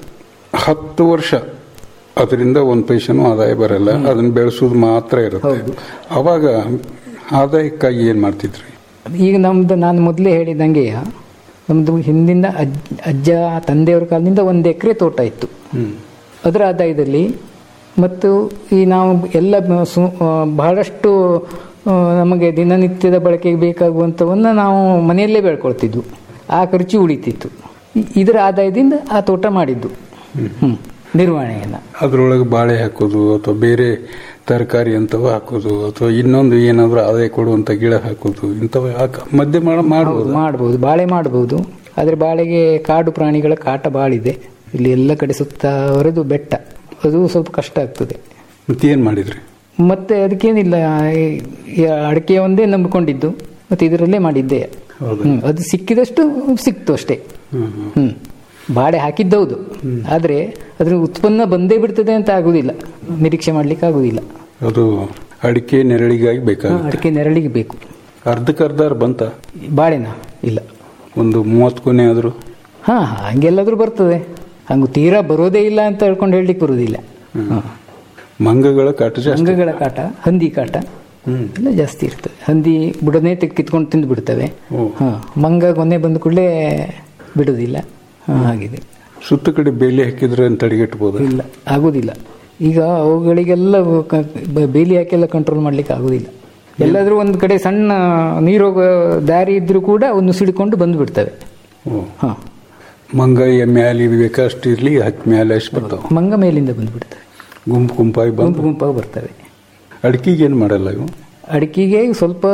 ಹತ್ತು ವರ್ಷ ಅದರಿಂದ ಒಂದು ಪೈಸೆನೂ ಆದಾಯ ಬರಲ್ಲ ಅದನ್ನ ಬೆಳೆಸೋದು ಮಾತ್ರ ಇರುತ್ತೆ ಹೌದು. ಅವಾಗ ಆದಾಯಕ್ಕಾಗಿ ಏನು ಮಾಡ್ತಿದ್ರಿ ಈಗ ನಮ್ದು ನಾನು ಮೊದಲೇ ಹೇಳಿದಂಗೆ ನಮ್ಮದು ಹಿಂದಿಂದ ಅಜ್ಜ ಅಜ್ಜ ತಂದೆಯವ್ರ ಕಾಲದಿಂದ ಒಂದು ಎಕರೆ ತೋಟ ಇತ್ತು ಅದರ ಆದಾಯದಲ್ಲಿ ಮತ್ತು ಈ ನಾವು ಎಲ್ಲ ಬ- ಸು- ಆ, ಬಹಳಷ್ಟು ಆ, ನಮಗೆ ದಿನನಿತ್ಯದ ಬಳಕೆಗೆ ಬೇಕಾಗುವಂಥವನ್ನು ನಾವು ಮನೆಯಲ್ಲೇ ಬೆಳ್ಕೊಳ್ತಿದ್ವು ಆ ಖರ್ಚು ಉಳಿತಿತ್ತು ಇ- ಇದರ ಆದಾಯದಿಂದ ಆ ತೋಟ ಮಾಡಿದ್ದು ಹ್ಮ್. ನಿರ್ವಹಣೆಯನ್ನು ಅದ್ರೊಳಗೆ ಬಾಳೆ ಹಾಕೋದು ಅಥವಾ ಬೇರೆ ತರಕಾರಿ ಅಂತವ ಹಾಕೋದು ಅಥವಾ ಇನ್ನೊಂದು ಏನಾದರೂ ಆದಾಯ ಕೊಡುವಂತ ಗಿಡ ಹಾಕೋದು ಇಂಥವು ಹಾಕ ಮಧ್ಯೆ ಮಾಡ ಮಾಡ್ಬೋದು ಮಾಡ್ಬೋದು ಬಾಳೆ ಮಾಡ್ಬೋದು ಆದರೆ ಬಾಳೆಗೆ ಕಾಡು ಪ್ರಾಣಿಗಳ ಕಾಟ ಬಾಳಿದೆ ಇಲ್ಲಿ ಎಲ್ಲ ಕಡೆ ಸುತ್ತ ಹೊರದು ಬೆಟ್ಟ ಅದು ಸ್ವಲ್ಪ ಕಷ್ಟ ಆಗ್ತದೆ ಮತ್ತೆ ಏನು ಮಾಡಿದ್ರಿ ಮತ್ತೆ ಅದಕ್ಕೇನಿಲ್ಲ ಈ- ಈ ಅಡಿಕೆ ಒಂದೇ ನಂಬಿಕೊಂಡಿದ್ದು ಮತ್ತೆ ಇದರಲ್ಲೇ ಮಾಡಿದ್ದೆ ಹೌದಾ? ಹ್ಮ್, ಅದು ಸಿಕ್ಕಿದಷ್ಟು ಸಿಕ್ತು ಅಷ್ಟೇ ಹ್ಮ್ ಬಾಳೆ ಹಾಕಿದ್ದೌದು ಆದರೆ ಅದ್ರ ಉತ್ಪನ್ನ ಬಂದೇ ಬಿಡ್ತದೆ ಅಂತ ಆಗುದಿಲ್ಲ ನಿರೀಕ್ಷೆ ಮಾಡ್ಲಿಕ್ಕೆ ಆಗುದಿಲ್ಲ ಅದು ಅಡಿಕೆ ನೆರಳಿಗಾಗಿ ಬೇಕಾಗ ಅಡಿಕೆ ನೆರಳಿಗೆ ಬೇಕು ಅರ್ಧಕ್ಕರ್ಧಾರು ಬಂತ ಬಾಳೆನ ಇಲ್ಲ ಒಂದು ಮೂವತ್ತು ಕೊನೆ ಆದರೂ ಹಾ ಹಂಗೆಲ್ಲಾದ್ರೂ ಬರ್ತದೆ ಹಂಗು ತೀರಾ ಬರೋದೇ ಇಲ್ಲ ಅಂತ ಹೇಳ್ಕೊಂಡು ಹೇಳಲಿಕ್ಕೆ ಬರುವುದಿಲ್ಲ ಹಾ. ಮಂಗಗಳ ಕಾಟ ಜಾಸ್ತಿ ಅಂಗಗಳ ಕಾಟ ಹಂದಿ ಕಾಟ ಹ್ಮ್. ಎಲ್ಲ ಜಾಸ್ತಿ ಇರ್ತದೆ ಹಂದಿ ಬುಡನೆ ತೆಗ್ ಕಿತ್ಕೊಂಡು ತಿಂದು ಬಿಡ್ತವೆ ಓ. ಹಾ ಮಂಗ ಗೊನೆ ಬಂದ ಕೂಡಲೇ ಬಿಡುವುದಿಲ್ಲ ಹಾ, ಹಾಗಿದೆ ಸುತ್ತ ಕಡೆ ಬೇಲಿ ಹಾಕಿದ್ರೆ ತಡೆಗಟ್ಟಬಹುದು ಇಲ್ಲ ಆಗುದಿಲ್ಲ ಈಗ ಅವುಗಳಿಗೆಲ್ಲ ಕ- ಬ- ಬೇಲಿ ಹಾಕೆಲ್ಲ ಕಂಟ್ರೋಲ್ ಮಾಡ್ಲಿಕ್ಕೆ ಆಗುದಿಲ್ಲ ಎಲ್ಲಾದ್ರೂ ಒಂದು ಕಡೆ ಸಣ್ಣ ನೀರು ಹೋಗೋ ದಾರಿ ಇದ್ರೂ ಕೂಡ ಒಂದು ಸಿಡ್ಕೊಂಡು ಬಂದು ಬಿಡ್ತವೆ ಹಾ ಮಂಗ ಎಮ್ಮೆ ಅಲ್ಲಿ ಬೇಕಷ್ಟು ಇರ್ಲಿ ಹತ್ತು ಮೇಲೆ ಅಷ್ಟು ಬರ್ತಾವ ಮಂಗ ಮೇಲಿಂದ ಬಂದು ಬಿಡ್ತವೆ ಗುಂಪು ಗುಂಪಾಗಿ ಗುಂಪು ಬಂದು ಗುಂಪಾಗಿ ಬರ್ತವೆ ಅಡಿಕೆಗೆ ಏನು ಮಾಡಲ್ಲ ಇವು ಅಡಿಕೆಗೆ ಸ್ವಲ್ಪ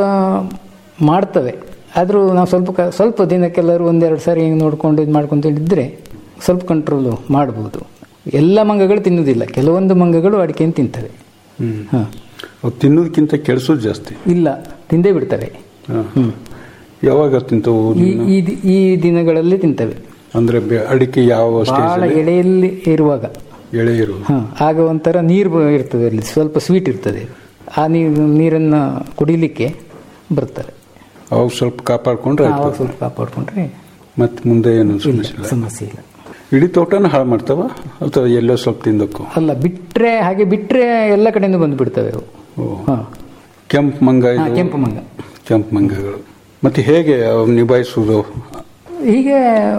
ಮಾಡ್ತವೆ ಆದರೂ ನಾವು ಸ್ವಲ್ಪ ಕ- ಸ್ವಲ್ಪ ದಿನಕ್ಕೆಲ್ಲರೂ ಒಂದೆರಡು ಸಾರಿ ಹಿಂಗೆ ನೋಡ್ಕೊಂಡು ಇದು ಮಾಡ್ಕೊಂಡು ಇದ್ದರೆ ಸ್ವಲ್ಪ ಕಂಟ್ರೋಲು ಮಾಡ್ಬೋದು ಎಲ್ಲ ಮಂಗಗಳು ತಿನ್ನುವುದಿಲ್ಲ ಕೆಲವೊಂದು ಮಂಗಗಳು ಅಡಿಕೆಯನ್ನು ತಿಂತವೆ ಹ್ಮ್ ಹಾಂ ಅವು ತಿನ್ನೋದಕ್ಕಿಂತ ಕೆಡಿಸೋದು ಜಾಸ್ತಿ ಇಲ್ಲ ತಿಂದೇ ಬಿಡ್ತವೆ ಹಾ. ಹ್ಮ್. ಯಾವಾಗ ತಿಂತವು ಈ ಈ ದಿ- ಈ ದಿನಗಳಲ್ಲಿ ತಿಂತವೆ ಅಂದ್ರೆ ಬೆ- ಅಡಿಕೆ ಯಾವ ಬಹಳ ಸ್ಟೇಜ್ ಎಳೆಯಲ್ಲಿ ಇರುವಾಗ ಎಳೆ ಇರುವುದು ಹಾಂ ಆಗ ಒಂಥರ ನೀರು ಬ- ಇರ್ತದೆ ಅಲ್ಲಿ ಸ್ವಲ್ಪ ಸ್ವೀಟ್ ಇರ್ತದೆ ಆ ನೀರು ನೀರನ್ನು ಕುಡಿಲಿಕ್ಕೆ ಬರ್ತಾರೆ ಅವಾಗ ಸ್ವಲ್ಪ ಕಾಪಾಡ್ಕೊಂಡ್ರೆ ಆವಾಗ ಆಯ್ತು ಸ್ವಲ್ಪ ಕಾಪಾಡ್ಕೊಂಡ್ರೆ ಮತ್ತೆ ಮುಂದೆ ಏನು ಇಲ್ಲ ಸಮಸ್ಯೆ ಇಲ್ಲ ಸಮಸ್ಯೆ ಇಲ್ಲ ಇಡೀ ತೋಟನ ಹಾಳು ಮಾಡ್ತಾವ ಅಥವಾ ಎಲ್ಲೋ ಸ್ವಲ್ಪ ತಿಂದಕ್ಕೂ ಅಲ್ಲ ಬಿಟ್ರೆ ಹಾಗೆ ಬಿಟ್ರೆ ಎಲ್ಲ ಕಡೆಯಿಂದ ಬಂದು ಬಿಡ್ತವೆ ಅವು ಓ. ಹಾ. ಕೆಂಪು ಮಂಗ ಹಾ, ಇದು ಕೆಂಪು ಮಂಗ ಕೆಂಪು ಮಂಗಗಳು ಮತ್ತೆ ಹೇಗೆ ಅವು ನಿಭಾಯಿಸುವುದು ಹೀಗೆ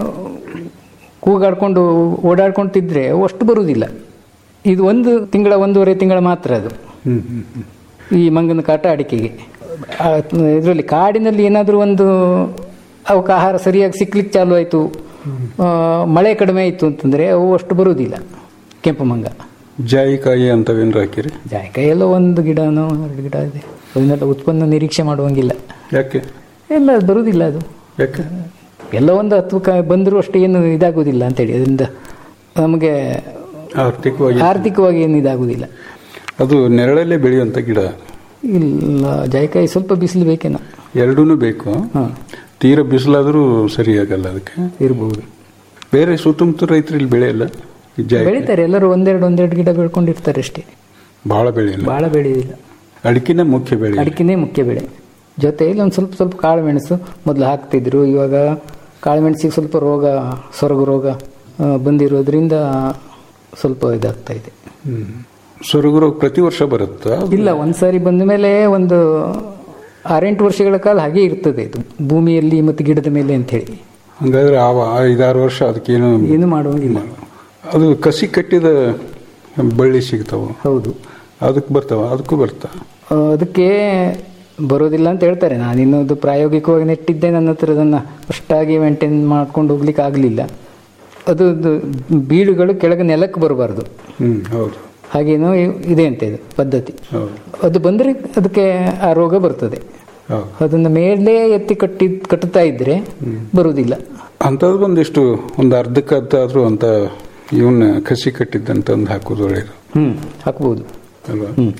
ಕೂಗಾಡ್ಕೊಂಡು ಓಡಾಡ್ಕೊಂತಿದ್ರೆ ಅವು ಅಷ್ಟು ಬರುವುದಿಲ್ಲ ಇದು ಒಂದು ತಿಂಗಳ ಒಂದೂವರೆ ತಿಂಗಳ ಮಾತ್ರ ಅದು ಹ್ಮ್ ಹ್ಮ್ ಹ್ಮ್. ಈ ಮಂಗನ ಕಾಟ ಅಡಿಕೆಗೆ ಇದರಲ್ಲಿ ಕಾಡಿನಲ್ಲಿ ಏನಾದರೂ ಒಂದು ಅವಕ್ಕೆ ಆಹಾರ ಸರಿಯಾಗಿ ಸಿಕ್ಲಿಕ್ಕೆ ಚಾಲು ಆಯಿತು ಮಳೆ ಕಡಿಮೆ ಆಯಿತು ಅಂತಂದರೆ ಅವು ಅಷ್ಟು ಬರುವುದಿಲ್ಲ ಕೆಂಪು ಮಂಗ ಜಾಯಿಕಾಯಿ ಅಂತವೇನ್ರ ಹಾಕಿರಿ ಜಾಯಿಕಾಯಿ ಎಲ್ಲ ಒಂದು ಗಿಡನೋ ಎರಡು ಗಿಡ ಇದೆ ಅದನ್ನೆಲ್ಲ ಉತ್ಪನ್ನ ನಿರೀಕ್ಷೆ ಮಾಡುವಂಗಿಲ್ಲ ಯಾಕೆ ಎಲ್ಲ ಅದು ಬರುವುದಿಲ್ಲ ಅದು ಯಾಕೆ ಎಲ್ಲ ಒಂದು ಹತ್ತು ಕಾಯಿ ಬಂದರೂ ಅಷ್ಟು ಏನು ಇದಾಗೋದಿಲ್ಲ ಅಂತೇಳಿ ಅದರಿಂದ ನಮಗೆ ಆರ್ಥಿಕವಾಗಿ ಆರ್ಥಿಕವಾಗಿ ಏನು ಇದಾಗೋದಿಲ್ಲ ಅದು ನೆರಳಲ್ಲೇ ಬೆಳೆಯುವಂತ ಗಿಡ ಇಲ್ಲ ಜಾಯಿಕಾಯಿ ಸ್ವಲ್ಪ ಬಿಸಿಲು ಬೇಕೇನೋ ಎರಡೂ ಬೇಕು ಹಾಂ ತೀರ ಬಿಸಿಲಾದರೂ ಸರಿಯಾಗಲ್ಲ ಅದಕ್ಕೆ ಇರ್ಬೋದು ಬೇರೆ ಸುತ್ತಮುತ್ತ ರೈತರು ಇಲ್ಲಿ ಬೆಳೆಯಲ್ಲ ಈ ಜಾಯಿಕಾಯಿ ಬೆಳಿತಾರೆ ಎಲ್ಲರೂ ಒಂದೆರಡು ಒಂದೆರಡು ಗಿಡ ಬೆಳ್ಕೊಂಡಿರ್ತಾರೆ ಅಷ್ಟೇ ಬಹಳ ಬೆಳೆಯಲ್ಲ ಭಾಳ ಬೆಳೆಯೋದಿಲ್ಲ ಅಡಿಕೆನೇ ಮುಖ್ಯ ಬೆಳೆ ಅಡಿಕೆನೇ ಮುಖ್ಯ ಬೆಳೆ ಜೊತೆಯಲ್ಲಿ ಒಂದು ಸ್ವಲ್ಪ ಸ್ವಲ್ಪ ಕಾಳು ಮೆಣಸು ಮೊದಲು ಹಾಕ್ತಿದ್ರು ಇವಾಗ ಕಾಳು ಮೆಣಸಿಗೆ ಸ್ವಲ್ಪ ರೋಗ ಸೊರಗು ರೋಗ ಆ, ಬಂದಿರೋದ್ರಿಂದ ಸ್ವಲ್ಪ ಇದಾಗ್ತಾ ಇದೆ ಹ್ಮ್ ಸೊರಗು ರೋಗ ಪ್ರತಿ ವರ್ಷ ಬರುತ್ತಾ ಇಲ್ಲ ಒಂದ್ಸಾರಿ ಬಂದ ಮೇಲೆ ಒಂದು ಆರೆಂಟು ವರ್ಷಗಳ ಕಾಲ ಹಾಗೆ ಇರ್ತದೆ ಇದು ಭೂಮಿಯಲ್ಲಿ ಮತ್ತು ಗಿಡದ ಮೇಲೆ ಅಂತ ಹೇಳಿ ಹಂಗಾದ್ರೆ ಆ ಐದಾರು ವರ್ಷ ಅದಕ್ಕೇನು ಏನು ಮಾಡುವಂಗಿಲ್ಲ ಅದು ಕಸಿ ಕಟ್ಟಿದ ಬಳ್ಳಿ ಸಿಗ್ತಾವ ಹೌದು ಅದಕ್ಕೆ ಬರ್ತಾವ ಅದಕ್ಕೂ ಬರ್ತಾ ಆ, ಅದಕ್ಕೆ ಬರೋದಿಲ್ಲ ಅಂತ ಹೇಳ್ತಾರೆ ನಾನು ಇನ್ನೊಂದು ಪ್ರಾಯೋಗಿಕವಾಗಿ ನೆಟ್ಟಿದ್ದೆ ನನ್ನ ಹತ್ರ ಅದನ್ನು ಅಷ್ಟಾಗಿ ಮೇಂಟೈನ್ ಮಾಡ್ಕೊಂಡು ಹೋಗ್ಲಿಕ್ಕೆ ಆಗಲಿಲ್ಲ ಅದು ಅದು ಬೀಳುಗಳು ಕೆಳಗೆ ನೆಲಕ್ಕೆ ಬರಬಾರ್ದು ಹ್ಮ್ ಹೌದು ಹಾಗೇನೋ ಇ- ಇದೆ ಅಂತ ಇದು ಪದ್ಧತಿ ಹೌದು ಅದು ಬಂದರೆ ಅದಕ್ಕೆ ಆ ರೋಗ ಬರ್ತದೆ ಹೌದು ಅದನ್ನು ಮೇಲೆ ಎತ್ತಿ ಕಟ್ಟಿ ಕಟ್ಟುತ್ತಾ ಇದ್ರೆ ಬರುವುದಿಲ್ಲ ಅಂಥದ್ದು ಒಂದಿಷ್ಟು ಒಂದು ಅರ್ಧಕ್ಕದ್ದಾದ್ರೂ ಅಂತ ಇವನ್ನ ಕಸಿ ಕಟ್ಟಿದ್ದಂತ ಒಂದು ಹಾಕೋದು ಒಳ್ಳೇದು ಹ್ಮ್ ಹಾಕ್ಬೋದು ಅಲ್ವಾ ಹ್ಮ್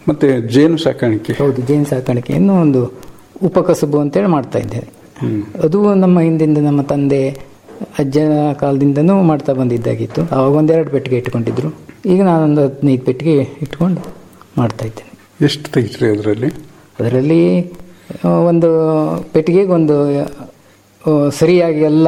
ಮತ್ತೆ ಜೇನು ಸಾಕಾಣಿಕೆ ಹೌದು ಜೇನು ಸಾಕಾಣಿಕೆಯನ್ನು ಒಂದು ಉಪಕಸಬು ಅಂತೇಳಿ ಮಾಡ್ತಾ ಇದ್ದೇನೆ ಅದು ನಮ್ಮ ಹಿಂದಿಂದ ನಮ್ಮ ತಂದೆ ಅಜ್ಜನ ಕಾಲದಿಂದನೂ ಮಾಡ್ತಾ ಬಂದಿದ್ದಾಗಿತ್ತು ಅವಾಗ ಒಂದೆರಡು ಪೆಟ್ಟಿಗೆ ಇಟ್ಕೊಂಡಿದ್ರು ಈಗ ನಾನೊಂದು ಹದಿನೈದು ಪೆಟ್ಟಿಗೆ ಇಟ್ಕೊಂಡು ಮಾಡ್ತಾ ಇದ್ದೇನೆ ಎಷ್ಟು ತೆಗಿತ್ರಿ ಅದರಲ್ಲಿ ಅದರಲ್ಲಿ ಆ, ಒಂದು ಪೆಟ್ಟಿಗೆಗೆ ಒಂದು ಆ, ಸರಿಯಾಗಿ ಎಲ್ಲ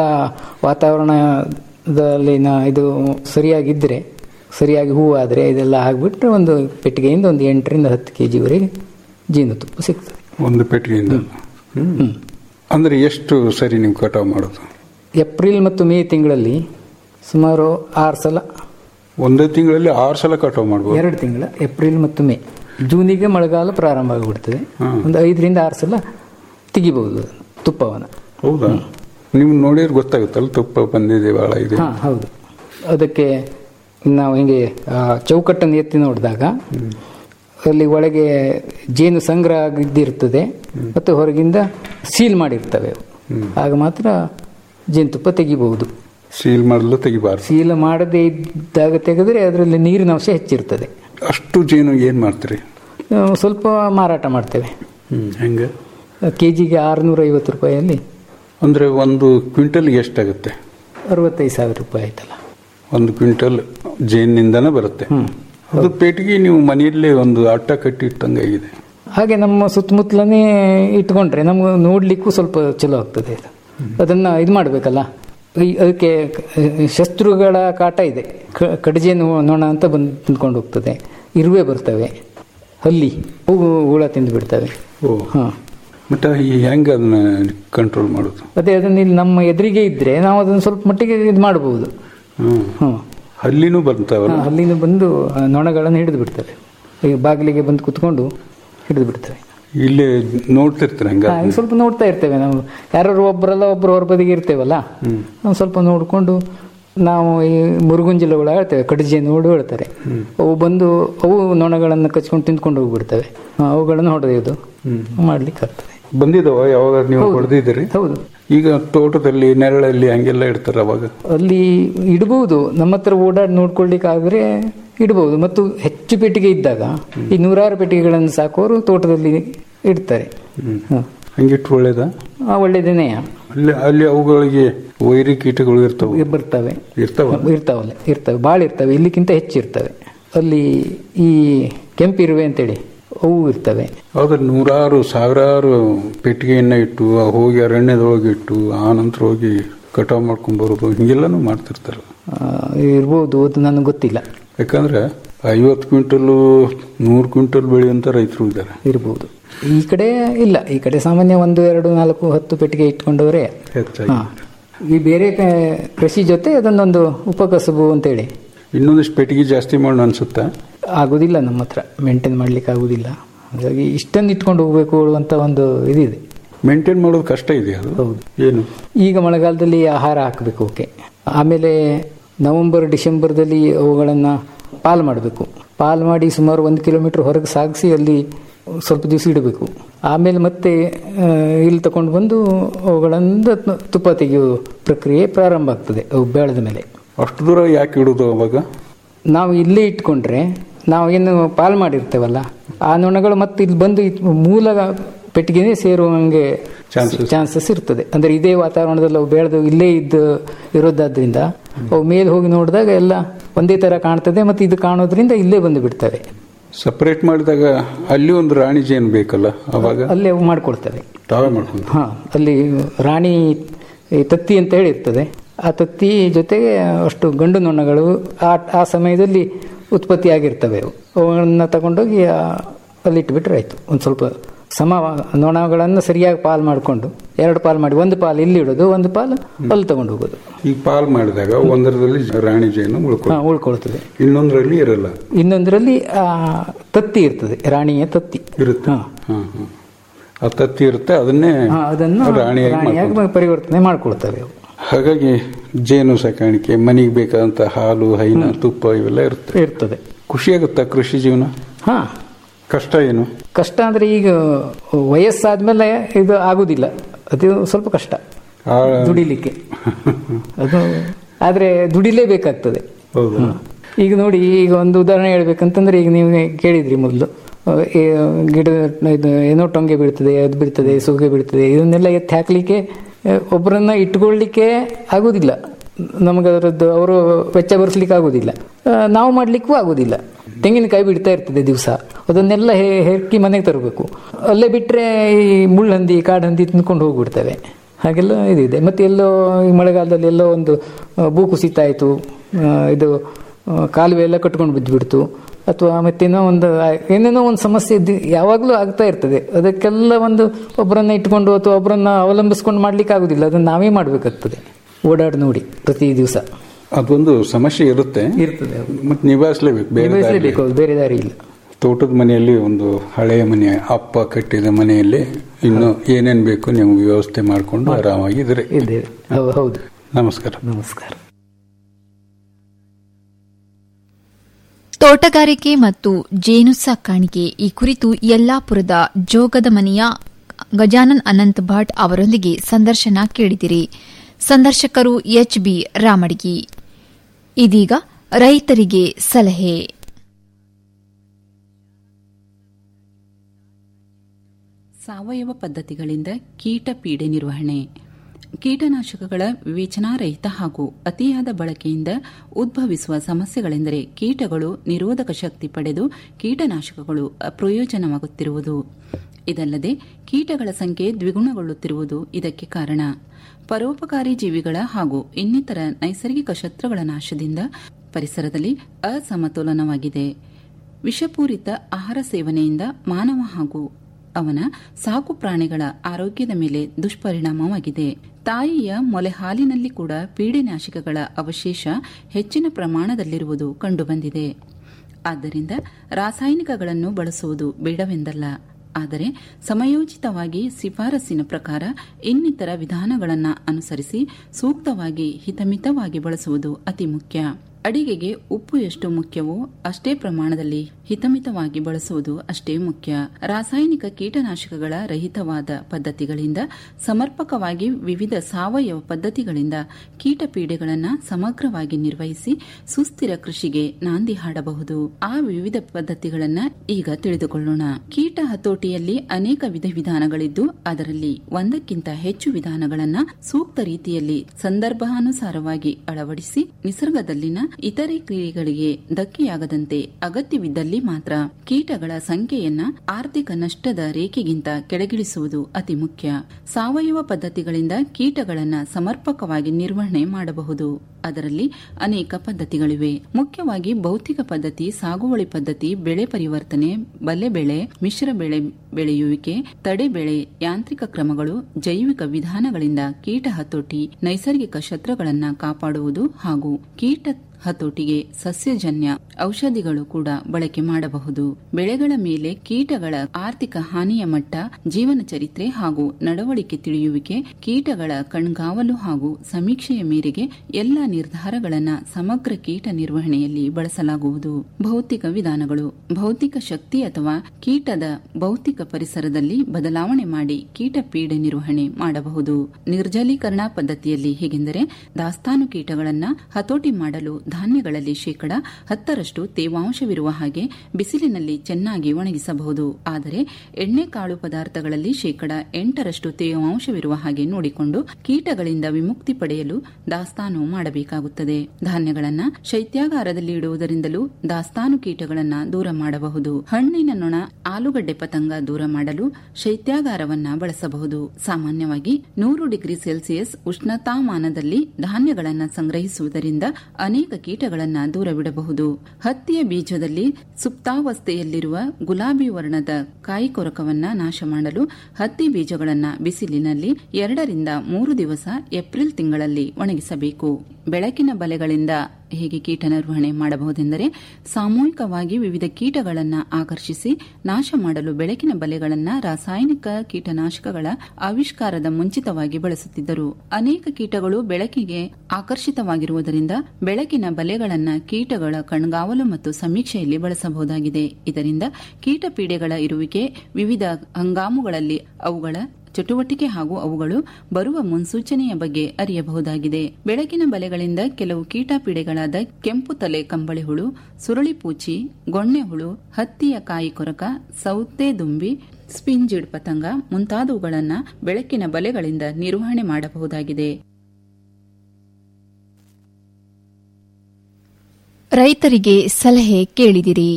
ವಾತಾವರಣದಲ್ಲಿನ ಇದು ಸರಿಯಾಗಿದ್ದರೆ ಸರಿಯಾಗಿ ಹೂವಾದರೆ ಇದೆಲ್ಲ ಆಗಿಬಿಟ್ರೆ ಒಂದು ಪೆಟ್ಟಿಗೆಯಿಂದ ಒಂದು ಎಂಟರಿಂದ ಹತ್ತು ಕೆ ಜಿವರೆಗೆ ಜೇನುತುಪ್ಪ ಸಿಗ್ತದೆ ಒಂದು ಪೆಟ್ಟಿಗೆಯಿಂದ ಹ್ಮ್. ಅಂದ್ರೆ ಎಷ್ಟು ಸರಿ ನೀವು ಕಟಾವು ಮಾಡೋದು ಏಪ್ರಿಲ್ ಮತ್ತು ಮೇ ತಿಂಗಳಲ್ಲಿ ಸುಮಾರು ಆರು ಸಲ ಒಂದೇ ತಿಂಗಳಲ್ಲಿ ಆರು ಸಲ ಕಟಾವು ಮಾಡ್ಬೋದು ಎರಡು ತಿಂಗಳ ಏಪ್ರಿಲ್ ಮತ್ತು ಮೇ ಜೂನಿಗೆ ಮಳೆಗಾಲ ಪ್ರಾರಂಭ ಆಗಿಬಿಡ್ತದೆ ಒಂದು ಐದರಿಂದ ಆರು ಸಲ ತೆಗಿಬಹುದು ಅದನ್ನು ತುಪ್ಪವನ್ನು ಹೌದಾ ನೀವು ನೋಡಿದ್ರೆ ಗೊತ್ತಾಗುತ್ತಲ್ಲ ತುಪ್ಪ ಬಂದಿದೆ ಬಹಳ ಇದೆ ಹಾ ಹೌದು ಅದಕ್ಕೆ ನಾವು ಹಿಂಗೆ ಆ, ಚೌಕಟ್ಟನ್ನು ಎತ್ತಿ ನೋಡಿದಾಗ ಅಲ್ಲಿ ಒಳಗೆ ಜೇನು ಸಂಗ್ರಹ ಆಗಿದ್ದಿರ್ತದೆ ಮತ್ತು ಹೊರಗಿಂದ ಸೀಲ್ ಮಾಡಿರ್ತವೆ ಅವು. ಆಗ ಮಾತ್ರ ಜೇನುತುಪ್ಪ ತೆಗಿಬಹುದು ಸೀಲ್ ಮಾಡಲು ತೆಗಿಬಾರ್ದು ಸೀಲ್ ಮಾಡದೇ ಇದ್ದಾಗ ತೆಗೆದ್ರೆ ಅದರಲ್ಲಿ ನೀರಿನ ಅಂಶ ಹೆಚ್ಚಿರ್ತದೆ ಅಷ್ಟು ಜೇನು ಏನ್ ಮಾಡ್ತೀರಿ ಆ, ಸ್ವಲ್ಪ ಮಾರಾಟ ಮಾಡ್ತೇವೆ ಹ್ಮ್ ಹೆಂಗೆ ಕೆ ಜಿಗೆ ಆರುನೂರ ಐವತ್ತು ರೂಪಾಯಲ್ಲಿ ಅಂದ್ರೆ ಒಂದು ಕ್ವಿಂಟಲ್ಗೆ ಎಷ್ಟಾಗುತ್ತೆ ಅರವತ್ತೈದು ಸಾವಿರ ರೂಪಾಯಿ ಆಯ್ತಲ್ಲ ಒಂದು ಕ್ವಿಂಟಲ್ ಜೇನಿನಿಂದನೇ ಬರುತ್ತೆ ಅದು ಪೇಟಿಗೆ ನೀವು ಮನೆಯಲ್ಲೇ ಒಂದು ಅಟ್ಟ ಕಟ್ಟಿ ಇಟ್ಟಂಗಾಗಿದೆ ಹಾಗೆ ನಮ್ಮ ಸುತ್ತಮುತ್ತಲನೇ ಇಟ್ಕೊಂಡ್ರೆ ನಮ್ಗೆ ನೋಡ್ಲಿಕ್ಕೂ ಸ್ವಲ್ಪ ಚಲೋ ಆಗ್ತದೆ ಅದು. ಅದನ್ನ ಇದು ಮಾಡಬೇಕಲ್ಲ ಅದಕ್ಕೆ ಶಸ್ತ್ರುಗಳ ಕಾಟ ಇದೆ ಕ- ಕಡಜೆ ನೊ- ನೊಣ ಅಂತ ಬಂದು ತಿಂದ್ಕೊಂಡು ಹೋಗ್ತದೆ ಇರುವೆ ಬರ್ತವೆ ಹಲ್ಲಿ ಅವು ಹುಳ ತಿಂದು ಬಿಡ್ತವೆ ಓ ಹಾ ಮತ್ತೆ ಈ ಹೆಂಗೆ ಅದನ್ನ ಕಂಟ್ರೋಲ್ ಮಾಡೋದು ಅದೇ ಅದನ್ನ ಇಲ್ಲಿ ನಮ್ಮ ಎದುರಿಗೆ ಇದ್ರೆ ನಾವು ಅದನ್ನು ಸ್ವಲ್ಪ ಮಟ್ಟಿಗೆ ಇದು ಮಾಡಬಹುದು ಹ್ಮ್ ಹ್ಮ್ ಹಲ್ಲಿನೂ ಬರ್ತಾವಲ್ಲ ಅಲ್ಲಿಂದ ಬಂದು ಆ ನೊಣಗಳನ್ನು ಹಿಡಿದು ಬಿಡ್ತವೆ ಈಗ ಬಾಗಿಲಿಗೆ ಬಂದು ಕುತ್ಕೊಂಡು ಹಿಡಿದು ಬಿಡ್ತವೆ ಇಲ್ಲೇ ನೋಡ್ತಿರ್ತೀರ ಹಂಗ ಹಾ, ಈಗ ಸ್ವಲ್ಪ ನೋಡ್ತಾ ಇರ್ತೇವೆ ನಾವು ಯಾರು ಒಬ್ಬರಲ್ಲ ಒಬ್ಬರು ಹೊರ ಬದಿಗೆ ಇರ್ತೇವಲ್ಲ ನಾವು ಸ್ವಲ್ಪ ನೋಡಿಕೊಂಡು ನಾವು ಈ ಮುರುಗುಂಜಿಲ ಹುಳ ಹೇಳ್ತೇವೆ ಕಡಿಜೆ ನೋಡಿ ಹೇಳ್ತಾರೆ ಅವು ಬಂದು ಅವು ನೊಣಗಳನ್ನು ಕಚ್ಕೊಂಡು ತಿಂದ್ಕೊಂಡು ಹೋಗ್ಬಿಡ್ತವೆ ಹಾ, ಅವುಗಳನ್ನು ಹೊಡೆಯೋದು ಮಾಡ್ಲಿಕ್ಕೆ ಆಗ್ತದೆ ಬಂದಿದಾವ ಯಾವಾಗ ನೀವು ಹೊಡೆದಿದ್ದೀರಿ ಹೌದು ಈಗ ತೋಟದಲ್ಲಿ ನೆರಳಲ್ಲಿ ಹಂಗೆಲ್ಲ ಇಡ್ತಾರ ಅವಾಗ ಅಲ್ಲಿ ಇಡಬಹುದು ನಮ್ಮ ಹತ್ರ ಓಡಾಡಿ ನೋಡ್ಕೊಳ್ಲಿಕ್ಕೆ ಆದ್ರೆ ಇಡಬಹುದು ಮತ್ತು ಹೆಚ್ಚು ಪೆಟ್ಟಿಗೆ ಇದ್ದಾಗ ಈ ನೂರಾರು ಪೆಟ್ಟಿಗೆಗಳನ್ನು ಸಾಕೋರು ತೋಟದಲ್ಲಿ ಇಡ್ತಾರೆ ಹ. ಹಂಗಿಟ್ಟು ಒಳ್ಳೇದ ಆ, ಒಳ್ಳೆದೇನೆಯ ಅಲ್ಲಿ ಅಲ್ಲಿ ಅವುಗಳಿಗೆ ವೈರಿ ಕೀಟಗಳು ಇರ್ತಾವ ಬರ್ತವೆ ಇರ್ತಾವ ಇರ್ತಾವಲ್ಲ ಇರ್ತವೆ ಭಾಳ ಇರ್ತವೆ ಇಲ್ಲಿಕ್ಕಿಂತ ಹೆಚ್ಚು ಇರ್ತವೆ ಅಲ್ಲಿ ಈ ಕೆಂಪಿರುವೆ ಅಂತೇಳಿ ಅವು ಇರ್ತವೆ ಹೌದ್ರ ನೂರಾರು ಸಾವಿರಾರು ಪೆಟ್ಟಿಗೆಯನ್ನ ಇಟ್ಟು ಆ ಹೋಗಿ ಅರಣ್ಯದೊಳಗೆ ಇಟ್ಟು ಆ ನಂತರ ಹೋಗಿ ಕಟಾವ್ ಮಾಡ್ಕೊಂಡ್ ಬರೋದು ಹಿಂಗೆಲ್ಲಾನು ಮಾಡ್ತಿರ್ತಾರ ಆ, ಇರ್ಬೋದು ಅದು ನನಗೆ ಗೊತ್ತಿಲ್ಲ ಯಾಕಂದ್ರೆ ಐವತ್ತು ಕ್ವಿಂಟಲ್ ನೂರು ಕ್ವಿಂಟಲ್ ಬೆಳೆಯುವಂತ ರೈತರು ಇದ್ದಾರೆ ಇರ್ಬೋದು ಈ ಕಡೆ ಇಲ್ಲ ಈ ಕಡೆ ಸಾಮಾನ್ಯ ಒಂದು ಎರಡು ನಾಲ್ಕು ಹತ್ತು ಪೆಟ್ಟಿಗೆ ಇಟ್ಕೊಂಡವರೇ ಹೆಚ್ಚಾಗಿ ಹಾ. ಈ ಬೇರೆ ಕ- ಕೃಷಿ ಜೊತೆ ಅದನ್ನೊಂದು ಉಪಕಸಬು ಅಂತೇಳಿ ಇನ್ನೊಂದಿಷ್ಟು ಪೆಟ್ಟಿಗೆ ಜಾಸ್ತಿ ಮಾಡೋಣ ಅನ್ಸುತ್ತಾ ಆಗೋದಿಲ್ಲ ನಮ್ಮ ಹತ್ರ ಮೇಂಟೈನ್ ಮಾಡ್ಲಿಕ್ಕೆ ಆಗೋದಿಲ್ಲ ಹಾಗಾಗಿ ಇಷ್ಟನ್ನು ಇಟ್ಕೊಂಡು ಹೋಗ್ಬೇಕು ಅಂತ ಒಂದು ಇದಿದೆ ಮೇಂಟೈನ್ ಮಾಡೋದು ಕಷ್ಟ ಇದೆ ಅದು ಹೌದು. ಏನು ಈಗ ಮಳೆಗಾಲದಲ್ಲಿ ಆಹಾರ ಹಾಕಬೇಕು ಓಕೆ ಆಮೇಲೆ ನವೆಂಬರ್ ಡಿಸೆಂಬರ್ದಲ್ಲಿ ಅವುಗಳನ್ನು ಪಾಲ್ ಮಾಡಬೇಕು ಪಾಲ್ ಮಾಡಿ ಸುಮಾರು ಒಂದು ಕಿಲೋಮೀಟರ್ ಹೊರಗೆ ಸಾಗಿಸಿ ಅಲ್ಲಿ ಸ್ವಲ್ಪ ದಿವಸ ಇಡಬೇಕು ಆಮೇಲೆ ಮತ್ತೆ ಆ, ಇಲ್ಲಿ ತಗೊಂಡು ಬಂದು ಅವುಗಳಿಂದ ತು- ತುಪ್ಪ ತೆಗೆಯುವ ಪ್ರಕ್ರಿಯೆ ಪ್ರಾರಂಭ ಆಗ್ತದೆ ಅವು ಬೆಳೆದ ಮೇಲೆ ಅಷ್ಟು ದೂರ ಯಾಕೆ ಇಡೋದು ಅವಾಗ ನಾವು ಇಲ್ಲೇ ಇಟ್ಕೊಂಡ್ರೆ ನಾವು ಏನು ಪಾಲ್ ಮಾಡಿರ್ತೇವಲ್ಲ ಆ ನೊಣಗಳು ಮತ್ತೆ ಇಲ್ಲಿ ಬಂದು ಇದ್ ಮೂಲ ಪೆಟ್ಟಿಗೆನೇ ಸೇರುವಂಗೆ Chances. ಚಾನ್ಸಸ್ ಇರ್ತದೆ ಅಂದ್ರೆ ಇದೇ ವಾತಾವರಣದಲ್ಲಿ ಅವು ಬೆಳೆದು ಇಲ್ಲೇ ಇದ್ದು ಇರೋದಾದ್ರಿಂದ ಅವು ಮೇಲೆ ಹೋಗಿ ನೋಡಿದಾಗ ಎಲ್ಲ ಒಂದೇ ತರ ಕಾಣ್ತದೆ ಮತ್ತೆ ಇದು ಕಾಣೋದ್ರಿಂದ ಇಲ್ಲೇ ಬಂದು ಬಿಡ್ತವೆ ಸಪರೇಟ್ ಮಾಡಿದಾಗ ಅಲ್ಲಿ ಒಂದು ರಾಣಿ ಜೇನು ಬೇಕಲ್ಲ ಅವಾಗ ಅಲ್ಲೇ ಅವು ಮಾಡ್ಕೊಳ್ತವೆ ತಾವೇ ಮಾಡ್ಕೊಂಡು ಹಾ ಅಲ್ಲಿ ರಾಣಿ ಈ ತತ್ತಿ ಅಂತ ಹೇಳಿ ಇರ್ತದೆ ಆ ತತ್ತಿ ಜೊತೆಗೆ ಅಷ್ಟು ಗಂಡು ನೊಣಗಳು ಆ ಆ ಸಮಯದಲ್ಲಿ ಉತ್ಪತ್ತಿ ಆಗಿರ್ತವೆ ಅವು ಅವುಗಳನ್ನ ತಗೊಂಡೋಗಿ ಆ, ಅಲ್ಲಿ ಇಟ್ಬಿಟ್ರೆ ಆಯ್ತು ಒಂದು ಸ್ವಲ್ಪ ಸಮ ನೊಣಗಳನ್ನು ಸರಿಯಾಗಿ ಪಾಲ್ ಮಾಡಿಕೊಂಡು ಎರಡು ಪಾಲ್ ಮಾಡಿ ಒಂದು ಪಾಲ್ ಇಲ್ಲಿ ಇಡೋದು ಒಂದು ಪಾಲ್ ಅಲ್ಲಿ ತಗೊಂಡು ಹೋಗೋದು ಈಗ ಪಾಲ್ ಮಾಡಿದಾಗ ಒಂದರದಲ್ಲಿ ರಾಣಿ ಜೇನು ಉಳ್ಕೊ ಹಾ ಉಳ್ಕೊಳ್ತದೆ ಇನ್ನೊಂದರಲ್ಲಿ ಇರಲ್ಲ ಇನ್ನೊಂದರಲ್ಲಿ ಆ ತತ್ತಿ ಇರ್ತದೆ ರಾಣಿಯ ತತ್ತಿ ಇರುತ್ತೆ ಹಾ. ಹಾ, ಹಾ. ಆ ತತ್ತಿ ಇರುತ್ತೆ ಅದನ್ನೇ ಹಾ, ಅದನ್ನು ರಾಣಿಯಾಗಿ ರಾಣಿಯಾಗಿ ಮಾಡ್ಕೊಂಡು. ಪರಿವರ್ತನೆ ಮಾಡ್ಕೊಳ್ತವೆ ಅವು ಹಾಗಾಗಿ ಜೇನು ಸಾಕಾಣಿಕೆ ಮನೆಗೆ ಬೇಕಾದಂತ ಹಾಲು ಹೈನ ತುಪ್ಪ ಇವೆಲ್ಲ ಇರುತ್ತೆ ಇರ್ತದೆ ಖುಷಿಯಾಗುತ್ತಾ ಕೃಷಿ ಜೀವನ ಹಾ ಕಷ್ಟ ಏನು ಕಷ್ಟ ಅಂದ್ರೆ ಈಗ ವಯಸ್ಸಾದ್ಮೇಲೆ ಇದು ಆಗುದಿಲ್ಲ ಅದು ಸ್ವಲ್ಪ ಕಷ್ಟ ಆ, ದುಡಿಲಿಕ್ಕೆ ಅದು ಆದ್ರೆ ದುಡಿಲೇಬೇಕಾಗ್ತದೆ ಹೌದು ಈಗ ನೋಡಿ ಈಗ ಒಂದು ಉದಾಹರಣೆ ಹೇಳ್ಬೇಕಂತಂದ್ರೆ ಈಗ ನೀವು ಕೇಳಿದ್ರಿ ಮೊದಲು ಆ, ಏ- ಗಿಡ ಇದು ಏನೋ ಟೊಂಗೆ ಬೀಳ್ತದೆ ಅದು ಬೀಳ್ತದೆ ಸೋಗೆ ಬೀಳ್ತದೆ ಇದನ್ನೆಲ್ಲ ಎತ್ತಿ ಹಾಕ್ಲಿಕ್ಕೆ ಆ, ಒಬ್ಬರನ್ನ ಇಟ್ಕೊಳ್ಳಿಕ್ಕೆ ಆಗುದಿಲ್ಲ ನಮಗೆ ಅದರದ್ದು ಅವರು ವೆಚ್ಚ ಭರಿಸ್ಲಿಕ್ಕೆ ಆಗುದಿಲ್ಲ ಆ, ನಾವು ಮಾಡ್ಲಿಕ್ಕೂ ಆಗುದಿಲ್ಲ ತೆಂಗಿನಕಾಯಿ ಬಿಡ್ತಾ ಇರ್ತದೆ ದಿವಸ ಅದನ್ನೆಲ್ಲ ಹೆ- ಹೆರ್ಕಿ ಮನೆಗೆ ತರಬೇಕು ಅಲ್ಲೇ ಬಿಟ್ರೆ ಈ ಮುಳ್ಳಂದಿ ಕಾಡಂದಿ ತಿನ್ಕೊಂಡು ಹೋಗ್ಬಿಡ್ತವೆ ಹಾಗೆಲ್ಲ ಇದಿದೆ ಮತ್ತೆ ಎಲ್ಲೋ ಈ ಮಳೆಗಾಲದಲ್ಲಿ ಎಲ್ಲೋ ಒಂದು ಆ, ಭೂ ಕುಸಿತ ಆಯಿತು ಇದು ಆ, ಕಾಲುವೆ ಎಲ್ಲ ಕಟ್ಕೊಂಡು ಬಿದ್ದುಬಿಡ್ತು ಅಥವಾ ಮತ್ತೇನೋ ಒಂದು ಆ, ಏನೇನೋ ಒಂದು ಸಮಸ್ಯೆ ಇದ್ದು ಯಾವಾಗಲೂ ಆಗ್ತಾ ಇರ್ತದೆ ಅದಕ್ಕೆಲ್ಲ ಒಂದು ಒಬ್ಬರನ್ನ ಇಟ್ಕೊಂಡು ಅಥವಾ ಒಬ್ಬರನ್ನ ಅವಲಂಬಿಸ್ಕೊಂಡು ಮಾಡ್ಲಿಕ್ಕೆ ಆಗುದಿಲ್ಲ ಅದನ್ನ ನಾವೇ ಮಾಡಬೇಕಾಗ್ತದೆ ಓಡಾಡಿ ನೋಡಿ ಪ್ರತಿ ದಿವಸ ಅದೊಂದು ಸಮಸ್ಯೆ ಇರುತ್ತೆ ಇರ್ತದೆ ಮತ್ತೆ ನಿಭಾಯಿಸಲೇಬೇಕು ಬೇರೆ ದಾರಿ ನಿಭಾಯಿಸಲೇಬೇಕು ಅದು ಬೇರೆ ದಾರಿ ಇಲ್ಲ ತೋಟದ ಮನೆಯಲ್ಲಿ ಒಂದು ಹಳೆಯ ಮನೆ ಅಪ್ಪ ಕಟ್ಟಿದ ಮನೆಯಲ್ಲಿ ಇನ್ನು ಏನೇನ್ ಬೇಕು ನೀವು ವ್ಯವಸ್ಥೆ ಮಾಡಿಕೊಂಡು ಆರಾಮಾಗಿ ಇದ್ರೆ ಇದ್ದೇವೆ ಹೌ- ಹೌದು ನಮಸ್ಕಾರ ನಮಸ್ಕಾರ ತೋಟಗಾರಿಕೆ ಮತ್ತು ಜೇನು ಸಾಕಾಣಿಕೆ ಈ ಕುರಿತು ಯಲ್ಲಾಪುರದ ಜೋಗದ ಮನೆಯ ಗಜಾನನ್ ಅನಂತ್ ಭಟ್ ಅವರೊಂದಿಗೆ ಸಂದರ್ಶನ ಕೇಳಿದಿರಿ ಸಂದರ್ಶಕರು ಎಚ್ಬಿ ರಾಮಡಿಗಿ ಇದೀಗ ರೈತರಿಗೆ ಸಲಹೆ ಸಾವಯವ ಪದ್ಧತಿಗಳಿಂದ ಕೀಟ ಪೀಡೆ ನಿರ್ವಹಣೆ ಕೀಟನಾಶಕಗಳ ವಿವೇಚನಾರಹಿತ ಹಾಗೂ ಅತಿಯಾದ ಬಳಕೆಯಿಂದ ಉದ್ಭವಿಸುವ ಸಮಸ್ಯೆಗಳೆಂದರೆ ಕೀಟಗಳು ನಿರೋಧಕ ಶಕ್ತಿ ಪಡೆದು ಕೀಟನಾಶಕಗಳು ಅಪ್ರಯೋಜನವಾಗುತ್ತಿರುವುದು ಇದಲ್ಲದೆ ಕೀಟಗಳ ಸಂಖ್ಯೆ ದ್ವಿಗುಣಗೊಳ್ಳುತ್ತಿರುವುದು ಇದಕ್ಕೆ ಕಾರಣ ಪರೋಪಕಾರಿ ಜೀವಿಗಳ ಹಾಗೂ ಇನ್ನಿತರ ನೈಸರ್ಗಿಕ ಶತ್ರುಗಳ ನಾಶದಿಂದ ಪರಿಸರದಲ್ಲಿ ಅಸಮತೋಲನವಾಗಿದೆ ವಿಷಪೂರಿತ ಆಹಾರ ಸೇವನೆಯಿಂದ ಮಾನವ ಹಾಗೂ ಅವನ ಸಾಕು ಪ್ರಾಣಿಗಳ ಆರೋಗ್ಯದ ಮೇಲೆ ದುಷ್ಪರಿಣಾಮವಾಗಿದೆ ತಾಯಿಯ ಮೊಲೆ ಹಾಲಿನಲ್ಲಿ ಕೂಡ ಪೀಡೆನಾಶಕಗಳ ಅವಶೇಷ ಹೆಚ್ಚಿನ ಪ್ರಮಾಣದಲ್ಲಿರುವುದು ಕಂಡುಬಂದಿದೆ ಆದ್ದರಿಂದ ರಾಸಾಯನಿಕಗಳನ್ನು ಬಳಸುವುದು ಬೇಡವೆಂದಲ್ಲ ಆದರೆ ಸಮಯೋಚಿತವಾಗಿ ಶಿಫಾರಸಿನ ಪ್ರಕಾರ ಇನ್ನಿತರ ವಿಧಾನಗಳನ್ನು ಅನುಸರಿಸಿ ಸೂಕ್ತವಾಗಿ ಹಿತಮಿತವಾಗಿ ಬಳಸುವುದು ಅತಿ ಮುಖ್ಯ ಅಡಿಗೆಗೆ ಉಪ್ಪು ಎಷ್ಟು ಮುಖ್ಯವೋ ಅಷ್ಟೇ ಪ್ರಮಾಣದಲ್ಲಿ ಹಿತಮಿತವಾಗಿ ಬಳಸುವುದು ಅಷ್ಟೇ ಮುಖ್ಯ ರಾಸಾಯನಿಕ ಕೀಟನಾಶಕಗಳ ರಹಿತವಾದ ಪದ್ಧತಿಗಳಿಂದ ಸಮರ್ಪಕವಾಗಿ ವಿವಿಧ ಸಾವಯವ ಪದ್ಧತಿಗಳಿಂದ ಕೀಟ ಪೀಡೆಗಳನ್ನು ಸಮಗ್ರವಾಗಿ ನಿರ್ವಹಿಸಿ ಸುಸ್ಥಿರ ಕೃಷಿಗೆ ನಾಂದಿ ಹಾಡಬಹುದು ಆ ವಿವಿಧ ಪದ್ಧತಿಗಳನ್ನ ಈಗ ತಿಳಿದುಕೊಳ್ಳೋಣ ಕೀಟ ಹತೋಟಿಯಲ್ಲಿ ಅನೇಕ ವಿಧ ವಿಧಾನಗಳಿದ್ದು ಅದರಲ್ಲಿ ಒಂದಕ್ಕಿಂತ ಹೆಚ್ಚು ವಿಧಾನಗಳನ್ನ ಸೂಕ್ತ ರೀತಿಯಲ್ಲಿ ಸಂದರ್ಭಾನುಸಾರವಾಗಿ ಅಳವಡಿಸಿ ನಿಸರ್ಗದಲ್ಲಿನ ಇತರೆ ಕ್ರಿಯೆಗಳಿಗೆ ಧಕ್ಕೆಯಾಗದಂತೆ ಅಗತ್ಯವಿದ್ದಲ್ಲಿ ಮಾತ್ರ ಕೀಟಗಳ ಸಂಖ್ಯೆಯನ್ನ ಆರ್ಥಿಕ ನಷ್ಟದ ರೇಖೆಗಿಂತ ಕೆಳಗಿಳಿಸುವುದು ಅತಿ ಮುಖ್ಯ ಸಾವಯವ ಪದ್ಧತಿಗಳಿಂದ ಕೀಟಗಳನ್ನ ಸಮರ್ಪಕವಾಗಿ ನಿರ್ವಹಣೆ ಮಾಡಬಹುದು ಅದರಲ್ಲಿ ಅನೇಕ ಪದ್ಧತಿಗಳಿವೆ ಮುಖ್ಯವಾಗಿ ಭೌತಿಕ ಪದ್ಧತಿ ಸಾಗುವಳಿ ಪದ್ಧತಿ ಬೆಳೆ ಪರಿವರ್ತನೆ ಬಲೆ ಬೆಳೆ ಮಿಶ್ರ ಬೆಳೆ ಬೆಳೆಯುವಿಕೆ ತಡೆ ಬೆಳೆ ಯಾಂತ್ರಿಕ ಕ್ರಮಗಳು ಜೈವಿಕ ವಿಧಾನಗಳಿಂದ ಕೀಟ ಹತೋಟಿ ನೈಸರ್ಗಿಕ ಶತ್ರುಗಳನ್ನ ಕಾಪಾಡುವುದು ಹಾಗೂ ಕೀಟ ಹತೋಟಿಗೆ ಸಸ್ಯಜನ್ಯ ಔಷಧಿಗಳು ಕೂಡ ಬಳಕೆ ಮಾಡಬಹುದು ಬೆಳೆಗಳ ಮೇಲೆ ಕೀಟಗಳ ಆರ್ಥಿಕ ಹಾನಿಯ ಮಟ್ಟ ಜೀವನ ಚರಿತ್ರೆ ಹಾಗೂ ನಡವಳಿಕೆ ತಿಳಿಯುವಿಕೆ ಕೀಟಗಳ ಕಣ್ಗಾವಲು ಹಾಗೂ ಸಮೀಕ್ಷೆಯ ಮೇರೆಗೆ ಎಲ್ಲ ನಿರ್ಧಾರಗಳನ್ನ ಸಮಗ್ರ ಕೀಟ ನಿರ್ವಹಣೆಯಲ್ಲಿ ಬಳಸಲಾಗುವುದು ಭೌತಿಕ ವಿಧಾನಗಳು ಭೌತಿಕ ಶಕ್ತಿ ಅಥವಾ ಕೀಟದ ಭೌತಿಕ ಪರಿಸರದಲ್ಲಿ ಬದಲಾವಣೆ ಮಾಡಿ ಕೀಟ ಪೀಡೆ ನಿರ್ವಹಣೆ ಮಾಡಬಹುದು ನಿರ್ಜಲೀಕರಣ ಪದ್ಧತಿಯಲ್ಲಿ ಹೇಗೆಂದರೆ ದಾಸ್ತಾನು ಕೀಟಗಳನ್ನ ಹತೋಟಿ ಮಾಡಲು ಧಾನ್ಯಗಳಲ್ಲಿ ಶೇಕಡ ಹತ್ತರಷ್ಟು ತೇವಾಂಶವಿರುವ ಹಾಗೆ ಬಿಸಿಲಿನಲ್ಲಿ ಚೆನ್ನಾಗಿ ಒಣಗಿಸಬಹುದು ಆದರೆ ಎಣ್ಣೆಕಾಳು ಪದಾರ್ಥಗಳಲ್ಲಿ ಶೇಕಡ ಎಂಟರಷ್ಟು ತೇವಾಂಶವಿರುವ ಹಾಗೆ ನೋಡಿಕೊಂಡು ಕೀಟಗಳಿಂದ ವಿಮುಕ್ತಿ ಪಡೆಯಲು ದಾಸ್ತಾನು ಮಾಡಬೇಕಾಗುತ್ತದೆ ಧಾನ್ಯಗಳನ್ನ ಶೈತ್ಯಾಗಾರದಲ್ಲಿ ಇಡುವುದರಿಂದಲೂ ದಾಸ್ತಾನು ಕೀಟಗಳನ್ನ ದೂರ ಮಾಡಬಹುದು ಹಣ್ಣಿನ ನೊಣ ಆಲೂಗಡ್ಡೆ ಪತಂಗ ದೂರ ಮಾಡಲು ಶೈತ್ಯಾಗಾರವನ್ನ ಬಳಸಬಹುದು ಸಾಮಾನ್ಯವಾಗಿ ನೂರು ಡಿಗ್ರಿ ಸೆಲ್ಸಿಯಸ್ ಉಷ್ಣತಾಮಾನದಲ್ಲಿ ಧಾನ್ಯಗಳನ್ನ ಸಂಗ್ರಹಿಸುವುದರಿಂದ ಅನೇಕ ಕೀಟಗಳನ್ನ ದೂರವಿಡಬಹುದು ಹತ್ತಿಯ ಬೀಜದಲ್ಲಿ ಸುಪ್ತಾವಸ್ಥೆಯಲ್ಲಿರುವ ಗುಲಾಬಿ ವರ್ಣದ ಕಾಯಿ ಕೊರಕವನ್ನ ನಾಶ ಮಾಡಲು ಹತ್ತಿ ಬೀಜಗಳನ್ನ ಬಿಸಿಲಿನಲ್ಲಿ ಎರಡರಿಂದ ಮೂರು ದಿವಸ ಏಪ್ರಿಲ್ ತಿಂಗಳಲ್ಲಿ ಒಣಗಿಸಬೇಕು ಬೆಳಕಿನ ಬಲೆಗಳಿಂದ ಹೇಗೆ ಕೀಟ ನಿರ್ವಹಣೆ ಮಾಡಬಹುದೆಂದರೆ ಸಾಮೂಹಿಕವಾಗಿ ವಿವಿಧ ಕೀಟಗಳನ್ನು ಆಕರ್ಷಿಸಿ ನಾಶ ಮಾಡಲು ಬೆಳಕಿನ ಬಲೆಗಳನ್ನು ರಾಸಾಯನಿಕ ಕೀಟನಾಶಕಗಳ ಆವಿಷ್ಕಾರದ ಮುಂಚಿತವಾಗಿ ಬಳಸುತ್ತಿದ್ದರು ಅನೇಕ ಕೀಟಗಳು ಬೆಳಕಿಗೆ ಆಕರ್ಷಿತವಾಗಿರುವುದರಿಂದ ಬೆಳಕಿನ ಬಲೆಗಳನ್ನು ಕೀಟಗಳ ಕಣ್ಗಾವಲು ಮತ್ತು ಸಮೀಕ್ಷೆಯಲ್ಲಿ ಬಳಸಬಹುದಾಗಿದೆ ಇದರಿಂದ ಕೀಟ ಪೀಡೆಗಳ ಇರುವಿಕೆ ವಿವಿಧ ಹಂಗಾಮುಗಳಲ್ಲಿ ಅವುಗಳ ಚಟುವಟಿಕೆ ಹಾಗೂ ಅವುಗಳು ಬರುವ ಮುನ್ಸೂಚನೆಯ ಬಗ್ಗೆ ಅರಿಯಬಹುದಾಗಿದೆ ಬೆಳಕಿನ ಬಲೆಗಳಿಂದ ಕೆಲವು ಕೀಟಪೀಡೆಗಳಾದ ಕೆಂಪು ತಲೆ ಕಂಬಳಿ ಹುಳು ಸುರುಳಿ ಪೂಚಿ ಗೊಣ್ಣೆ ಹುಳು ಹತ್ತಿಯ ಕಾಯಿ ಕೊರಕ ಸೌತೆ ದುಂಬಿ ಸ್ಪಿಂಜಿಡ್ ಪತಂಗ ಮುಂತಾದವುಗಳನ್ನು ಬೆಳಕಿನ ಬಲೆಗಳಿಂದ ನಿರ್ವಹಣೆ ಮಾಡಬಹುದಾಗಿದೆ ರೈತರಿಗೆ ಸಲಹೆ ಕೇಳಿದಿರಿ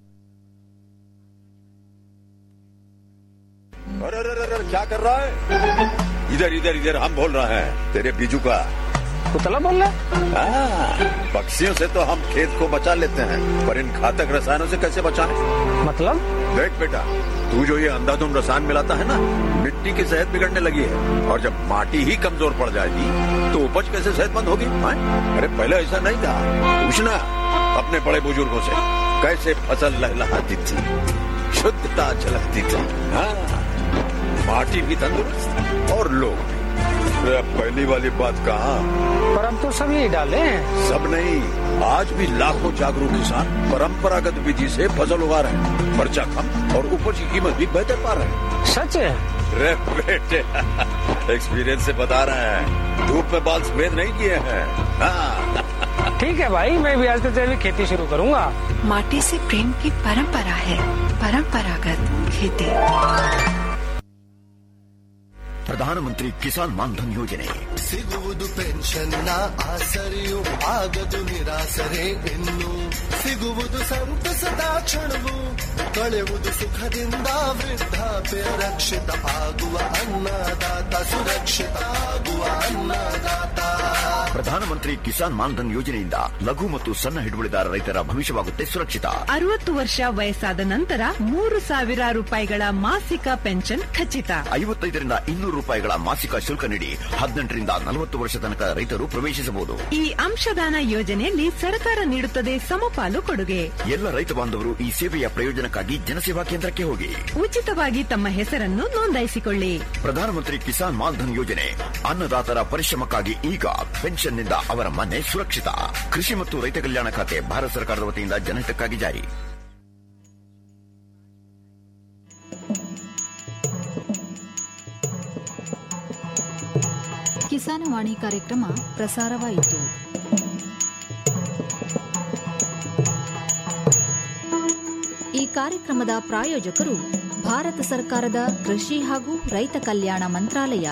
अरे अरे अरे अरे, क्या कर रहा है इधर इधर इधर हम बोल रहे हैं तेरे बीजू का कुतला बोल रहा हाँ, पक्षियों से तो हम खेत को बचा लेते हैं पर इन घातक रसायनों से कैसे बचाएं? मतलब देख बेटा तू जो ये अंधाधुंध रसायन मिलाता है ना मिट्टी की सेहत बिगड़ने लगी है और जब माटी ही कमजोर पड़ जाएगी तो उपज कैसे सेहतमंद होगी हाँ? अरे पहले ऐसा नहीं था पूछना अपने बड़े बुजुर्गों से कैसे फसल लहलहाती थी शुद्धता झलकती थी हाँ माटी भी तंदुरुस्त और लोग भी अरे अब पहली वाली बात कहाँ पर अब तो सब यही डाले हैं सब नहीं आज भी लाखों जागरूक किसान परंपरागत विधि से फसल उगा रहे हैं खर्चा कम और उपज की कीमत भी बेहतर पा रहे हैं सच है रे बेटे एक्सपीरियंस से बता रहे हैं धूप में बाल सफेद नहीं किए हैं हाँ ठीक है भाई मैं भी आज से जैविक खेती शुरू करूंगा माटी से प्रेम की परंपरा है परंपरागत खेती ಪ್ರಧಾನಮಂತ್ರಿ ಕಿಸಾನ್ ಮಾನ್ಧನ್ ಯೋಜನೆ ಸಿಗುವುದು ಪೆನ್ಷನ್ನ ಆಸರೆಯು ಆಗದು ನಿರಾಸರೆ ಇನ್ನು ಸಿಗುವುದು ಸಂತಸದ ಕ್ಷಣವು ಕಳೆಯುವುದು ಸುಖದಿಂದ ವೃದ್ಧಾಪ್ಯ ರಕ್ಷಿತ ಆಗುವ ಅನ್ನದಾತ ಸುರಕ್ಷಿತ ಆಗುವ ಅನ್ನದಾತ ಪ್ರಧಾನಮಂತ್ರಿ ಕಿಸಾನ್ ಮಾನ್ಧನ್ ಯೋಜನೆಯಿಂದ ಲಘು ಮತ್ತು ಸಣ್ಣ ಹಿಡುವಳಿದಾರ ರೈತರ ಭವಿಷ್ಯವಾಗುತ್ತೆ ಸುರಕ್ಷಿತ ಅರವತ್ತು ವರ್ಷ ವಯಸ್ಸಾದ ನಂತರ ಮೂರು ಸಾವಿರ ರೂಪಾಯಿಗಳ ಮಾಸಿಕ ಪೆನ್ಷನ್ ಖಚಿತ ಐವತ್ತೈದರಿಂದ ಇನ್ನೂರು ರೂಪಾಯಿಗಳ ಮಾಸಿಕ ಶುಲ್ಕ ನೀಡಿ ಹದಿನೆಂಟರಿಂದ ನಲವತ್ತು ವರ್ಷ ತನಕ ರೈತರು ಪ್ರವೇಶಿಸಬಹುದು ಈ ಅಂಶದಾನ ಯೋಜನೆಯಲ್ಲಿ ಸರ್ಕಾರ ನೀಡುತ್ತದೆ ಸಮಪಾಲು ಕೊಡುಗೆ ಎಲ್ಲ ರೈತ ಬಾಂಧವರು ಈ ಸೇವೆಯ ಪ್ರಯೋಜನಕ್ಕಾಗಿ ಜನಸೇವಾ ಕೇಂದ್ರಕ್ಕೆ ಹೋಗಿ ಉಚಿತವಾಗಿ ತಮ್ಮ ಹೆಸರನ್ನು ನೋಂದಾಯಿಸಿಕೊಳ್ಳಿ ಪ್ರಧಾನಮಂತ್ರಿ ಕಿಸಾನ್ ಮಾನ್ಧನ್ ಯೋಜನೆ ಅನ್ನದಾತರ ಪರಿಶ್ರಮಕ್ಕಾಗಿ ಈಗ ಪೆನ್ಷನ್ನಿಂದ ಅವರ ಮನೆ ಸುರಕ್ಷಿತ ಕೃಷಿ ಮತ್ತು ರೈತ ಕಲ್ಯಾಣ ಖಾತೆ ಭಾರತ ಸರ್ಕಾರದ ವತಿಯಿಂದ ಜನಹಿತಕ್ಕಾಗಿ ಜಾರಿ ಕಿಸಾನವಾಣಿ ಕಾರ್ಯಕ್ರಮ ಪ್ರಸಾರವಾಯಿತು ಈ ಕಾರ್ಯಕ್ರಮದ ಪ್ರಾಯೋಜಕರು ಭಾರತ ಸರ್ಕಾರದ ಕೃಷಿ ಹಾಗೂ ರೈತ ಕಲ್ಯಾಣ ಮಂತ್ರಾಲಯ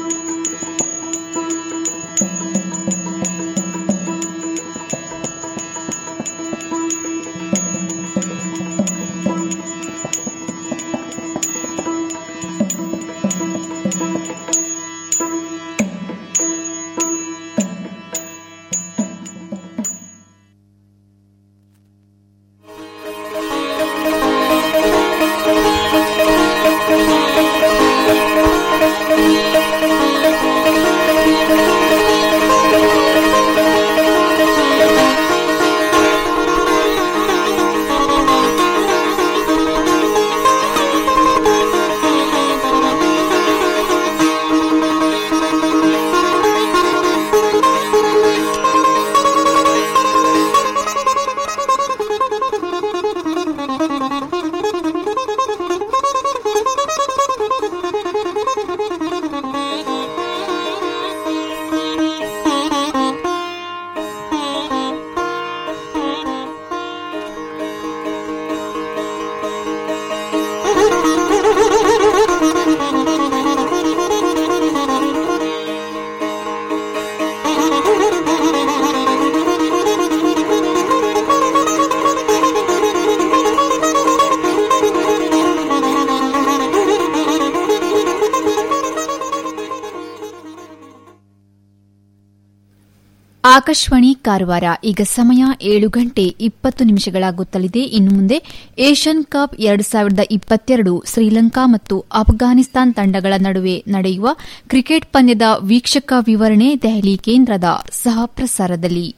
ಆಕಾಶವಾಣಿ ಕಾರವಾರ ಈಗ ಸಮಯ ಏಳು ಗಂಟೆ ಇಪ್ಪತ್ತು ನಿಮಿಷಗಳಾಗುತ್ತಲಿದೆ ಇನ್ನು ಮುಂದೆ ಏಷ್ಯನ್ ಕಪ್ ಎರಡು ಸಾವಿರದ ಇಪ್ಪತ್ತೆರಡು ಶ್ರೀಲಂಕಾ ಮತ್ತು ಅಫ್ಘಾನಿಸ್ತಾನ್ ತಂಡಗಳ ನಡುವೆ ನಡೆಯುವ ಕ್ರಿಕೆಟ್ ಪಂದ್ಯದ ವೀಕ್ಷಕ ವಿವರಣೆ ದೆಹಲಿ ಕೇಂದ್ರದ ಸಹ ಪ್ರಸಾರದಲ್ಲಿ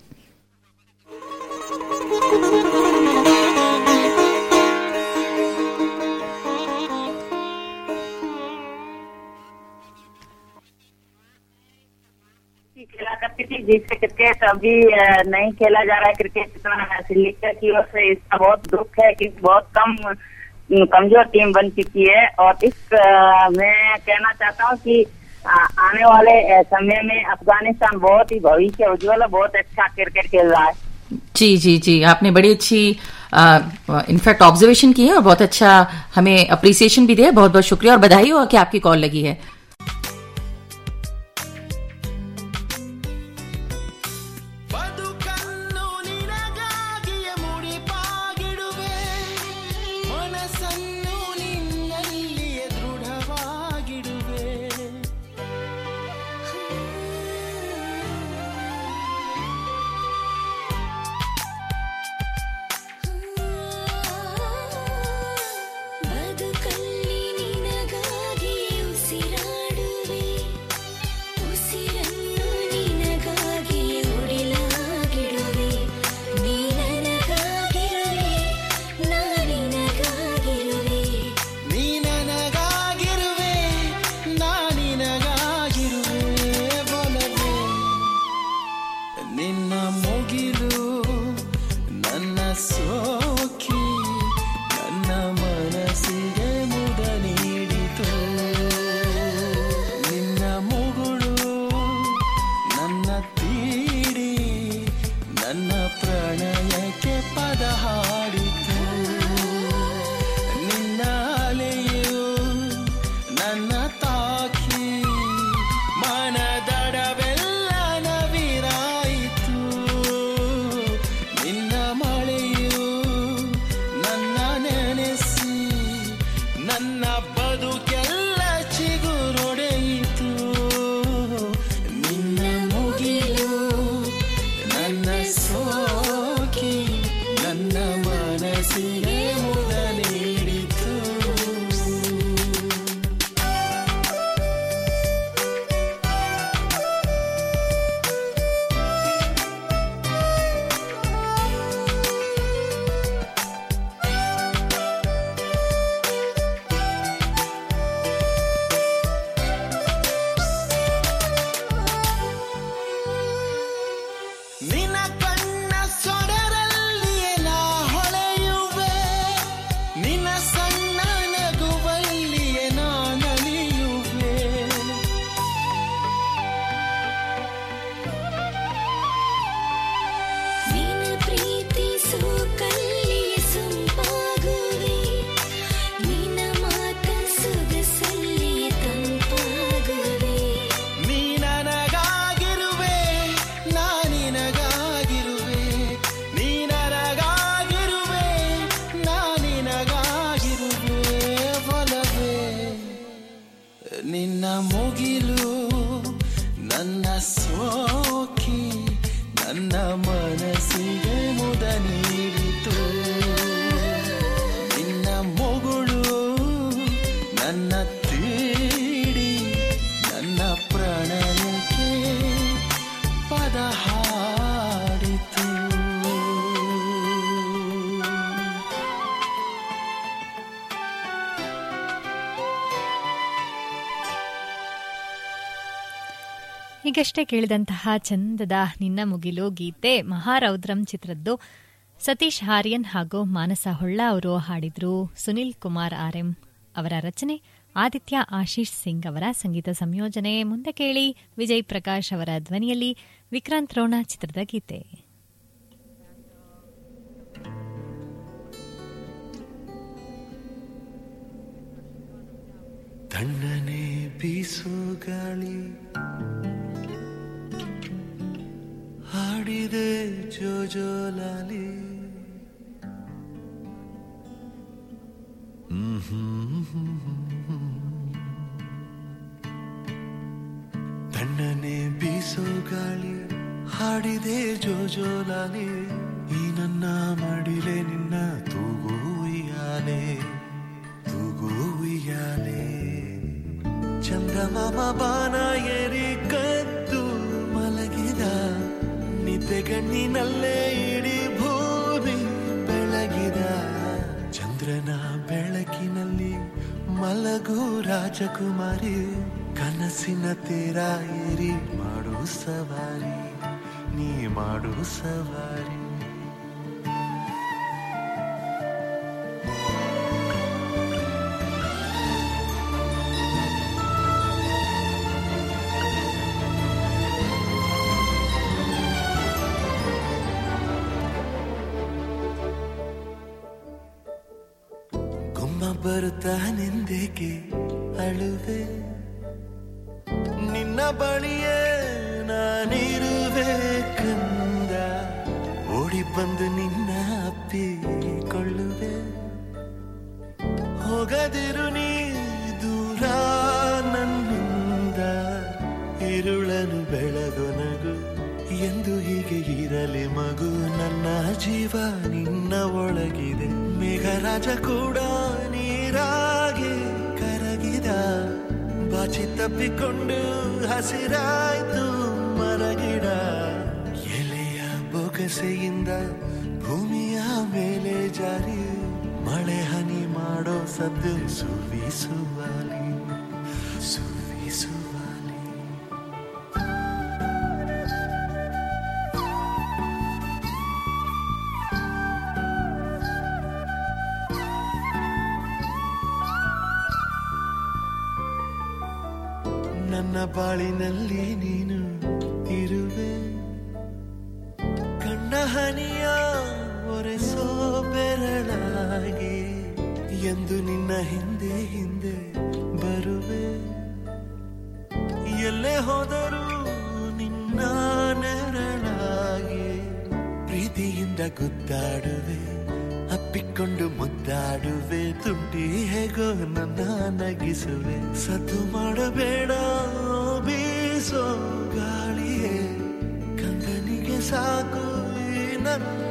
खेला करती थी जिससे क्रिकेट अभी अ, नहीं खेला जा रहा है क्रिकेट इतना श्रीलंका की ओर से इसका बहुत दुख है कि बहुत कम अम, कमजोर टीम बन चुकी है और इस अ, में कहना चाहता हूँ कि आ, आने वाले अ, समय में अफगानिस्तान बहुत ही भविष्य उज्ज्वल और बहुत अच्छा क्रिकेट खेल रहा है जी जी जी आपने बड़ी अच्छी इनफैक्ट ऑब्जर्वेशन की है और बहुत अच्छा हमें अप्रिसिएशन भी दिया बहुत बहुत शुक्रिया और बधाई हो कि आपकी कॉल लगी है ಬದುಕನ್ನು ನಿನಗಾಗಿಯೇ ಮುಡಿಪಾಗಿಡುವೆ ಮನಸ್ಸನ್ನು ನಿನ್ನಲ್ಲಿಯೇ ದೃಢವಾಗಿಡುವೆ ಬದುಕಲ್ಲಿ ನಿನಗಾಗಿ ಉಸಿರಾಡುವೆ ಉಸಿರನ್ನು ನಿನಗಾಗಿ ಉಡಿಲಾಗಿಡುವೆ ನೀ ನನಗಾಗಿರುವೆ ನಾ ನಿನಗಾಗಿರುವೆ ನೀ ನನಗಾಗಿರುವೆ ನಾ ನಿನಗಾಗಿರುವೆ ಒಲವೇ ನಿನ್ನ ಮುಗಿಲು ನನ್ನ ಸೋಕಿ ನನ್ನ ಮನಸ್ಸಿಗೆ ಮುದ ನೀಡಿತು ನಿನ್ನ ಮುಗುಳು ನನ್ನ ತೀಡಿ ನನ್ನ ಪ್ರಣಯಕ್ಕೆ ಪದ ಹಾಡಿತು ನಿನ್ನ ಅಲೆಯು ನನ್ನ ತಾಕಿ ಮನದಡವೆಲ್ಲ ನವಿರಾಯಿತು ನಿನ್ನ ಮಳೆಯು ನನ್ನ ನೆನೆಸಿ ನನ್ನ ಬದುಕೆಲ್ಲ ಚಿಗುರೊಡೆಯಿತು ನಿನ್ನ ಮುಗಿಲು ನನ್ನ ಸೋಕಿ ನನ್ನ ಮನಸ್ಸಿಗೆ ಮುದ ನೀಡಿತು ನಿನ್ನ ಕಣ್ಣ ಸೊಡರಲ್ಲಿಯೇ ನಾ ಹೊಳೆಯುವೆ ನಿನ್ನ ಸಣ್ಣ ನಗುವಲ್ಲಿಯೇ ನಾ ನಲಿಯುವೆ ನಿನ್ನ ಪ್ರೀತಿಸು ಕಲ್ಲಿಯ ಸೊಂಪಾಗುವೆ ನಿನ್ನ ಮಾತ ಸೊಗಸಲ್ಲಿಯ ತಂಪಾಗುವೆ ನೀ ನನಗಾಗಿರುವೆ ನಾ ನಿನಗಾಗಿರುವೆ ನೀ ನನಗಾಗಿರುವೆ ನಾ ನಿನಗಾಗಿರುವೆ ಒಲವೇ ನಿನ್ನ ಮುಗಿಲು ನನ್ನ ಸೋಕಿ ನನ್ನ ಮನಸ್ಸಿಗೆ ಮುದ ನೀಡಿತು ನಿನ್ನ ಮುಗುಳು ನನ್ನ ತೀಡಿ ನನ್ನ ಪ್ರಣಯಕ್ಕೆ ಪದ ಹಾಡಿತು ಈಗಷ್ಟೇ ಕೇಳಿದಂತಹ ಚಂದದ ನಿನ್ನ ಮುಗಿಲು ಗೀತೆ ಮಹಾರೌದ್ರಂ ಚಿತ್ರದ್ದು ಸತೀಶ್ ಹಾರಿಯನ್ ಹಾಗೂ ಮಾನಸ ಹೊಳ್ಳ ಅವರು ಹಾಡಿದ್ರು ಸುನಿಲ್ ಕುಮಾರ್ ಆರ್ಎಂ ಅವರ ರಚನೆ ಆದಿತ್ಯ ಆಶೀಶ್ ಸಿಂಗ್ ಅವರ ಸಂಗೀತ ಸಂಯೋಜನೆ ಮುಂದೆ ಕೇಳಿ ವಿಜಯ್ ಪ್ರಕಾಶ್ ಅವರ ಧ್ವನಿಯಲ್ಲಿ ವಿಕ್ರಾಂತ್ ರೋಣ ಚಿತ್ರದ ಗೀತೆ ತಣ್ಣನೆ ಬೀಸು ಗಾಳಿ ಹಾಡಿದೆ ಜೋಜೋಲಾಲಿ ತಣ್ಣನೆ ಬೀಸೋ ಗಾಳಿ ಹಾಡಿದೆ ಜೋಜೋಲಾಲಿ ಈ ನನ್ನ ಮಡಿಲೆ ನಿನ್ನ ತೂಗು ಉಯ್ಯಾಲೆ ತೂಗು ಉಯ್ಯಾಲೆ ಚಂದಮಾಮ ಬಾನ ಏರಿ ಕದ್ದು ಮಲಗಿದ ನಿದ್ದೆಗಣ್ಣಿನಲ್ಲೇ ಇಡೀ ಭೂಮಿ ಬೆಳಗಿದ ಚಂದ್ರನ ಬೆಳಕಿನಲ್ಲಿ ಮಲಗು ರಾಜಕುಮಾರಿ ಕನಸಿನ ತೀರ ಏರಿ ಮಾಡು ಸವಾರಿ ನೀ ಮಾಡು ಸವಾರಿ ಬರುತ್ತಾನೆಂದೇಕೆ ಅಳುವೆ ನಿನ್ನ ಬಳಿಯೇ ನಾನಿರುವೆ ಕಂದ ಓಡಿ ಬಂದು ನಿನ್ನ ಅಪ್ಪಿಕೊಳ್ಳುವೆ ಹೋಗದಿರು ನೀ ದೂರ ನನ್ನಿಂದ ಇರುಳನು ಬೆಳಗೊನಗು ಎಂದು ಹೀಗೆ ಇರಲಿ ಮಗು ನನ್ನ ಜೀವ ನಿನ್ನ ಒಳಗಿದೆ ಮೇಘರಾಜ ಕೂಡ ನೀರಾಗಿ ಕರಗಿದ ಬಾಚಿ ತಪ್ಪಿಕೊಂಡು ಹಸಿರಾಯ್ತು ಮರಗಿಡ ಎಲೆಯ ಬೊಗಸೆಯಿಂದ ಭೂಮಿಯ ಮೇಲೆ ಜಾರಿ ಮಳೆ ಹನಿ ಮಾಡೋ ಸದ್ದು ಸುವಿಸುವಾಲಿ ಸುವಿಸುವಾಲಿ ನನ್ನ ಬಾಳಿನಲ್ಲಿ ನೀನು ಇರುವೆ ಕಣ್ಣ ಹನಿಯ ಒರೆಸೋ ಬೆರಳಾಗಿ ಎಂದು ನಿನ್ನ ಹಿಂದೆ ಹಿಂದೆ ಬರುವೆ ಎಲ್ಲೇ ಹೋದರೂ ನಿನ್ನ ನೆರಳಾಗಿ ಪ್ರೀತಿಯಿಂದ ಗುದ್ದಾಡುವೆ ಅಪ್ಪಿಕೊಂಡು ಮುದ್ದಾಡುವೆ ತುಂಟಿ ಹೇಗೋ ನನ್ನ ನಗಿಸುವೆ ಸದ್ದು ಮಾಡಬೇಡ ಬೀಸೋ ಗಾಳಿಯೇ ಕಂದನಿಗೆ ಸಾಕು ಈ ನನ್ನ